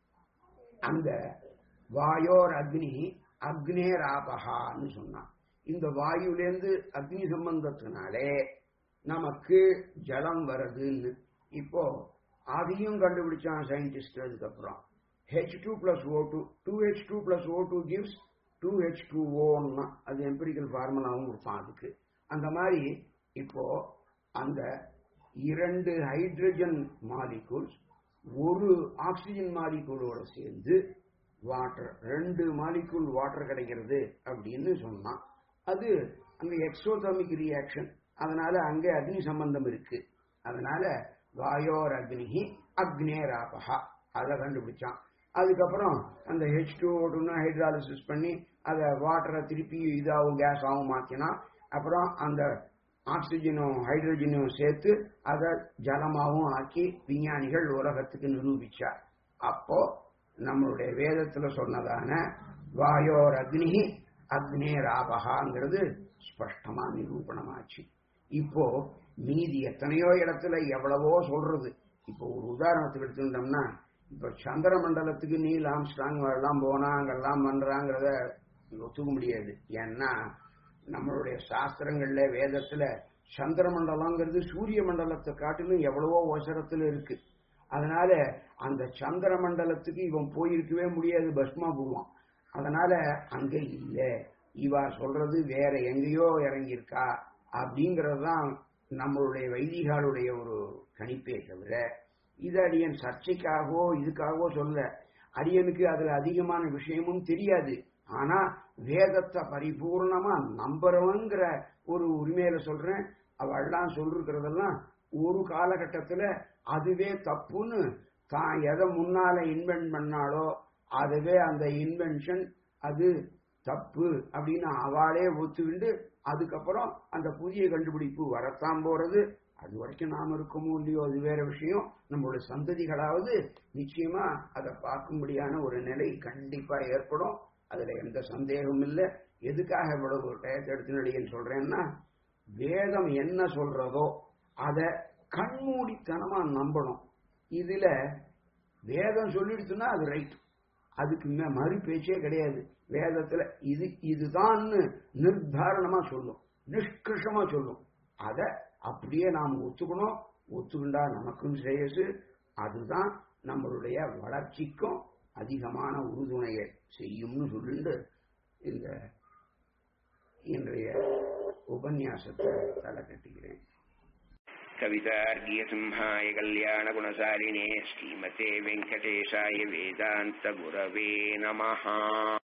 அந்த வாயோர் அக்னி அக்னேர் ஆபகான்னு சொன்னான் இந்த வாயுலேருந்து அக்னி சம்பந்தத்தினாலே நமக்கு ஜலம் வருதுன்னு இப்போ அதையும் கண்டுபிடிச்சான் சயின்டிஸ்ட் அதுக்கப்புறம் H two plus O two two H two plus O two gives two H two ஓன்னா அது எம்பிரிக்கல் ஃபார்முலாவும் கொடுப்பான் அதுக்கு அந்த மாதிரி இப்போ அந்த இரண்டு ஹைட்ரஜன் மாலிகூல்ஸ் ஒரு ஆக்சிஜன் மாலிகூலோட சேர்ந்து வாட்டர் ரெண்டு மாலிகூல் வாட்டர் கிடைக்கிறது அப்படின்னு சொன்னான் அது அங்க எக்ஸோதர்மிக் ரியாக்ஷன் அதனால அங்க அக்னி சம்பந்தம் இருக்கு அதனால வாயோர் அக்னிஹி அக்னேராபகா அதை கண்டுபிடிச்சான் அதுக்கப்புறம் அந்த ஹெச் டூ ஓட்டுன்னு ஹைட்ராலிசிஸ் பண்ணி அதை வாட்டரை திருப்பி இதாகவும் கேஸாகவும் மாற்றினா அப்புறம் அந்த ஆக்சிஜனும் ஹைட்ரஜனும் சேர்த்து அதை ஜலமாகவும் ஆக்கி விஞ்ஞானிகள் உலகத்துக்கு நிரூபிச்சா அப்போ நம்மளுடைய வேதத்துல சொன்னதான வாயோர் அக்னி அக்னேராபகாங்கிறது ஸ்பஷ்டமா நிரூபணமாச்சு இப்போ மீதி எத்தனையோ இடத்துல எவ்வளவோ சொல்றது இப்போ ஒரு உதாரணத்துக்கு எடுத்துட்டோம்னா இப்ப சந்திர மண்டலத்துக்கு நீல் ஆம்ஸ்டாங் எல்லாம் போனா அங்கெல்லாம் பண்றாங்கிறத ஒத்துக்க முடியாது ஏன்னா நம்மளுடைய சாஸ்திரங்கள்ல வேதத்துல சந்திர மண்டலங்கிறது சூரிய மண்டலத்தை காட்டிலும் எவ்வளவோ அவசரத்துல இருக்கு அதனால அந்த சந்திர மண்டலத்துக்கு இவன் போயிருக்கவே முடியாது பஸ்மா போவான் அதனால அங்க இல்ல இவா சொல்றது வேற எங்கேயோ இறங்கியிருக்கா அப்படிங்கறது தான் நம்மளுடைய வைதிகாலுடைய ஒரு கணிப்பே தவிர இது அடியன் சர்ச்சைக்காகவோ இதுக்காகவோ சொல்ல அடியனுக்கு அதுல அதிகமான விஷயமும் தெரியாது ஆனா வேதத்தை பரிபூர்ணமா நம்புறவங்கிற ஒரு உரிமையில சொல்றேன் அவள்லாம் சொல்லிருக்கிறதெல்லாம் ஒரு காலகட்டத்துல அதுவே தப்புன்னு தான் எதை முன்னால இன்வென்ட் பண்ணாலோ அதுவே அந்த இன்வென்ஷன் அது தப்பு அப்படின்னு அவளே ஒத்துக்கிண்டு அதுக்கப்புறம் அந்த புதிய கண்டுபிடிப்பு வரத்தான் போறது அது வரைக்கும் நாம இருக்கமோ இல்லையோ அது வேற விஷயம் நம்மளுடைய சந்ததிகளாவது நிச்சயமா அதை பார்க்கும்படியான ஒரு நிலை கண்டிப்பா ஏற்படும் அதுல எந்த சந்தேகமும் இல்லை எதுக்காக இவ்வளவு டயத்தை எடுத்து நடிகன்னு சொல்றேன்னா வேதம் என்ன சொல்றதோ அதை கண்மூடித்தனமா நம்பணும் இதுல வேதம் சொல்லிடுச்சுன்னா அது ரைட் அதுக்கு மறு பேச்சே கிடையாது வேதத்துல இது இதுதான்னு நிர்தாரணமா சொல்லும் நிஷ்கிருஷமா சொல்லும் அத அப்படியே நாம் ஒத்துக்கணும் ஒத்துக்கிண்டா நமக்கும் ஸ்ரேயசு அதுதான் நம்மளுடைய வளர்ச்சிக்கும் அதிகமான உறுதுணையை செய்யும்னு சொல்லிட்டு இந்த இன்றைய உபன்யாசத்தை தலை கட்டுகிறேன்
कवितार्घ्यसिंहाय कल्याणगुणसारिणे श्रीमते वेङ्कटेशाय वेदान्तगुरवे नमः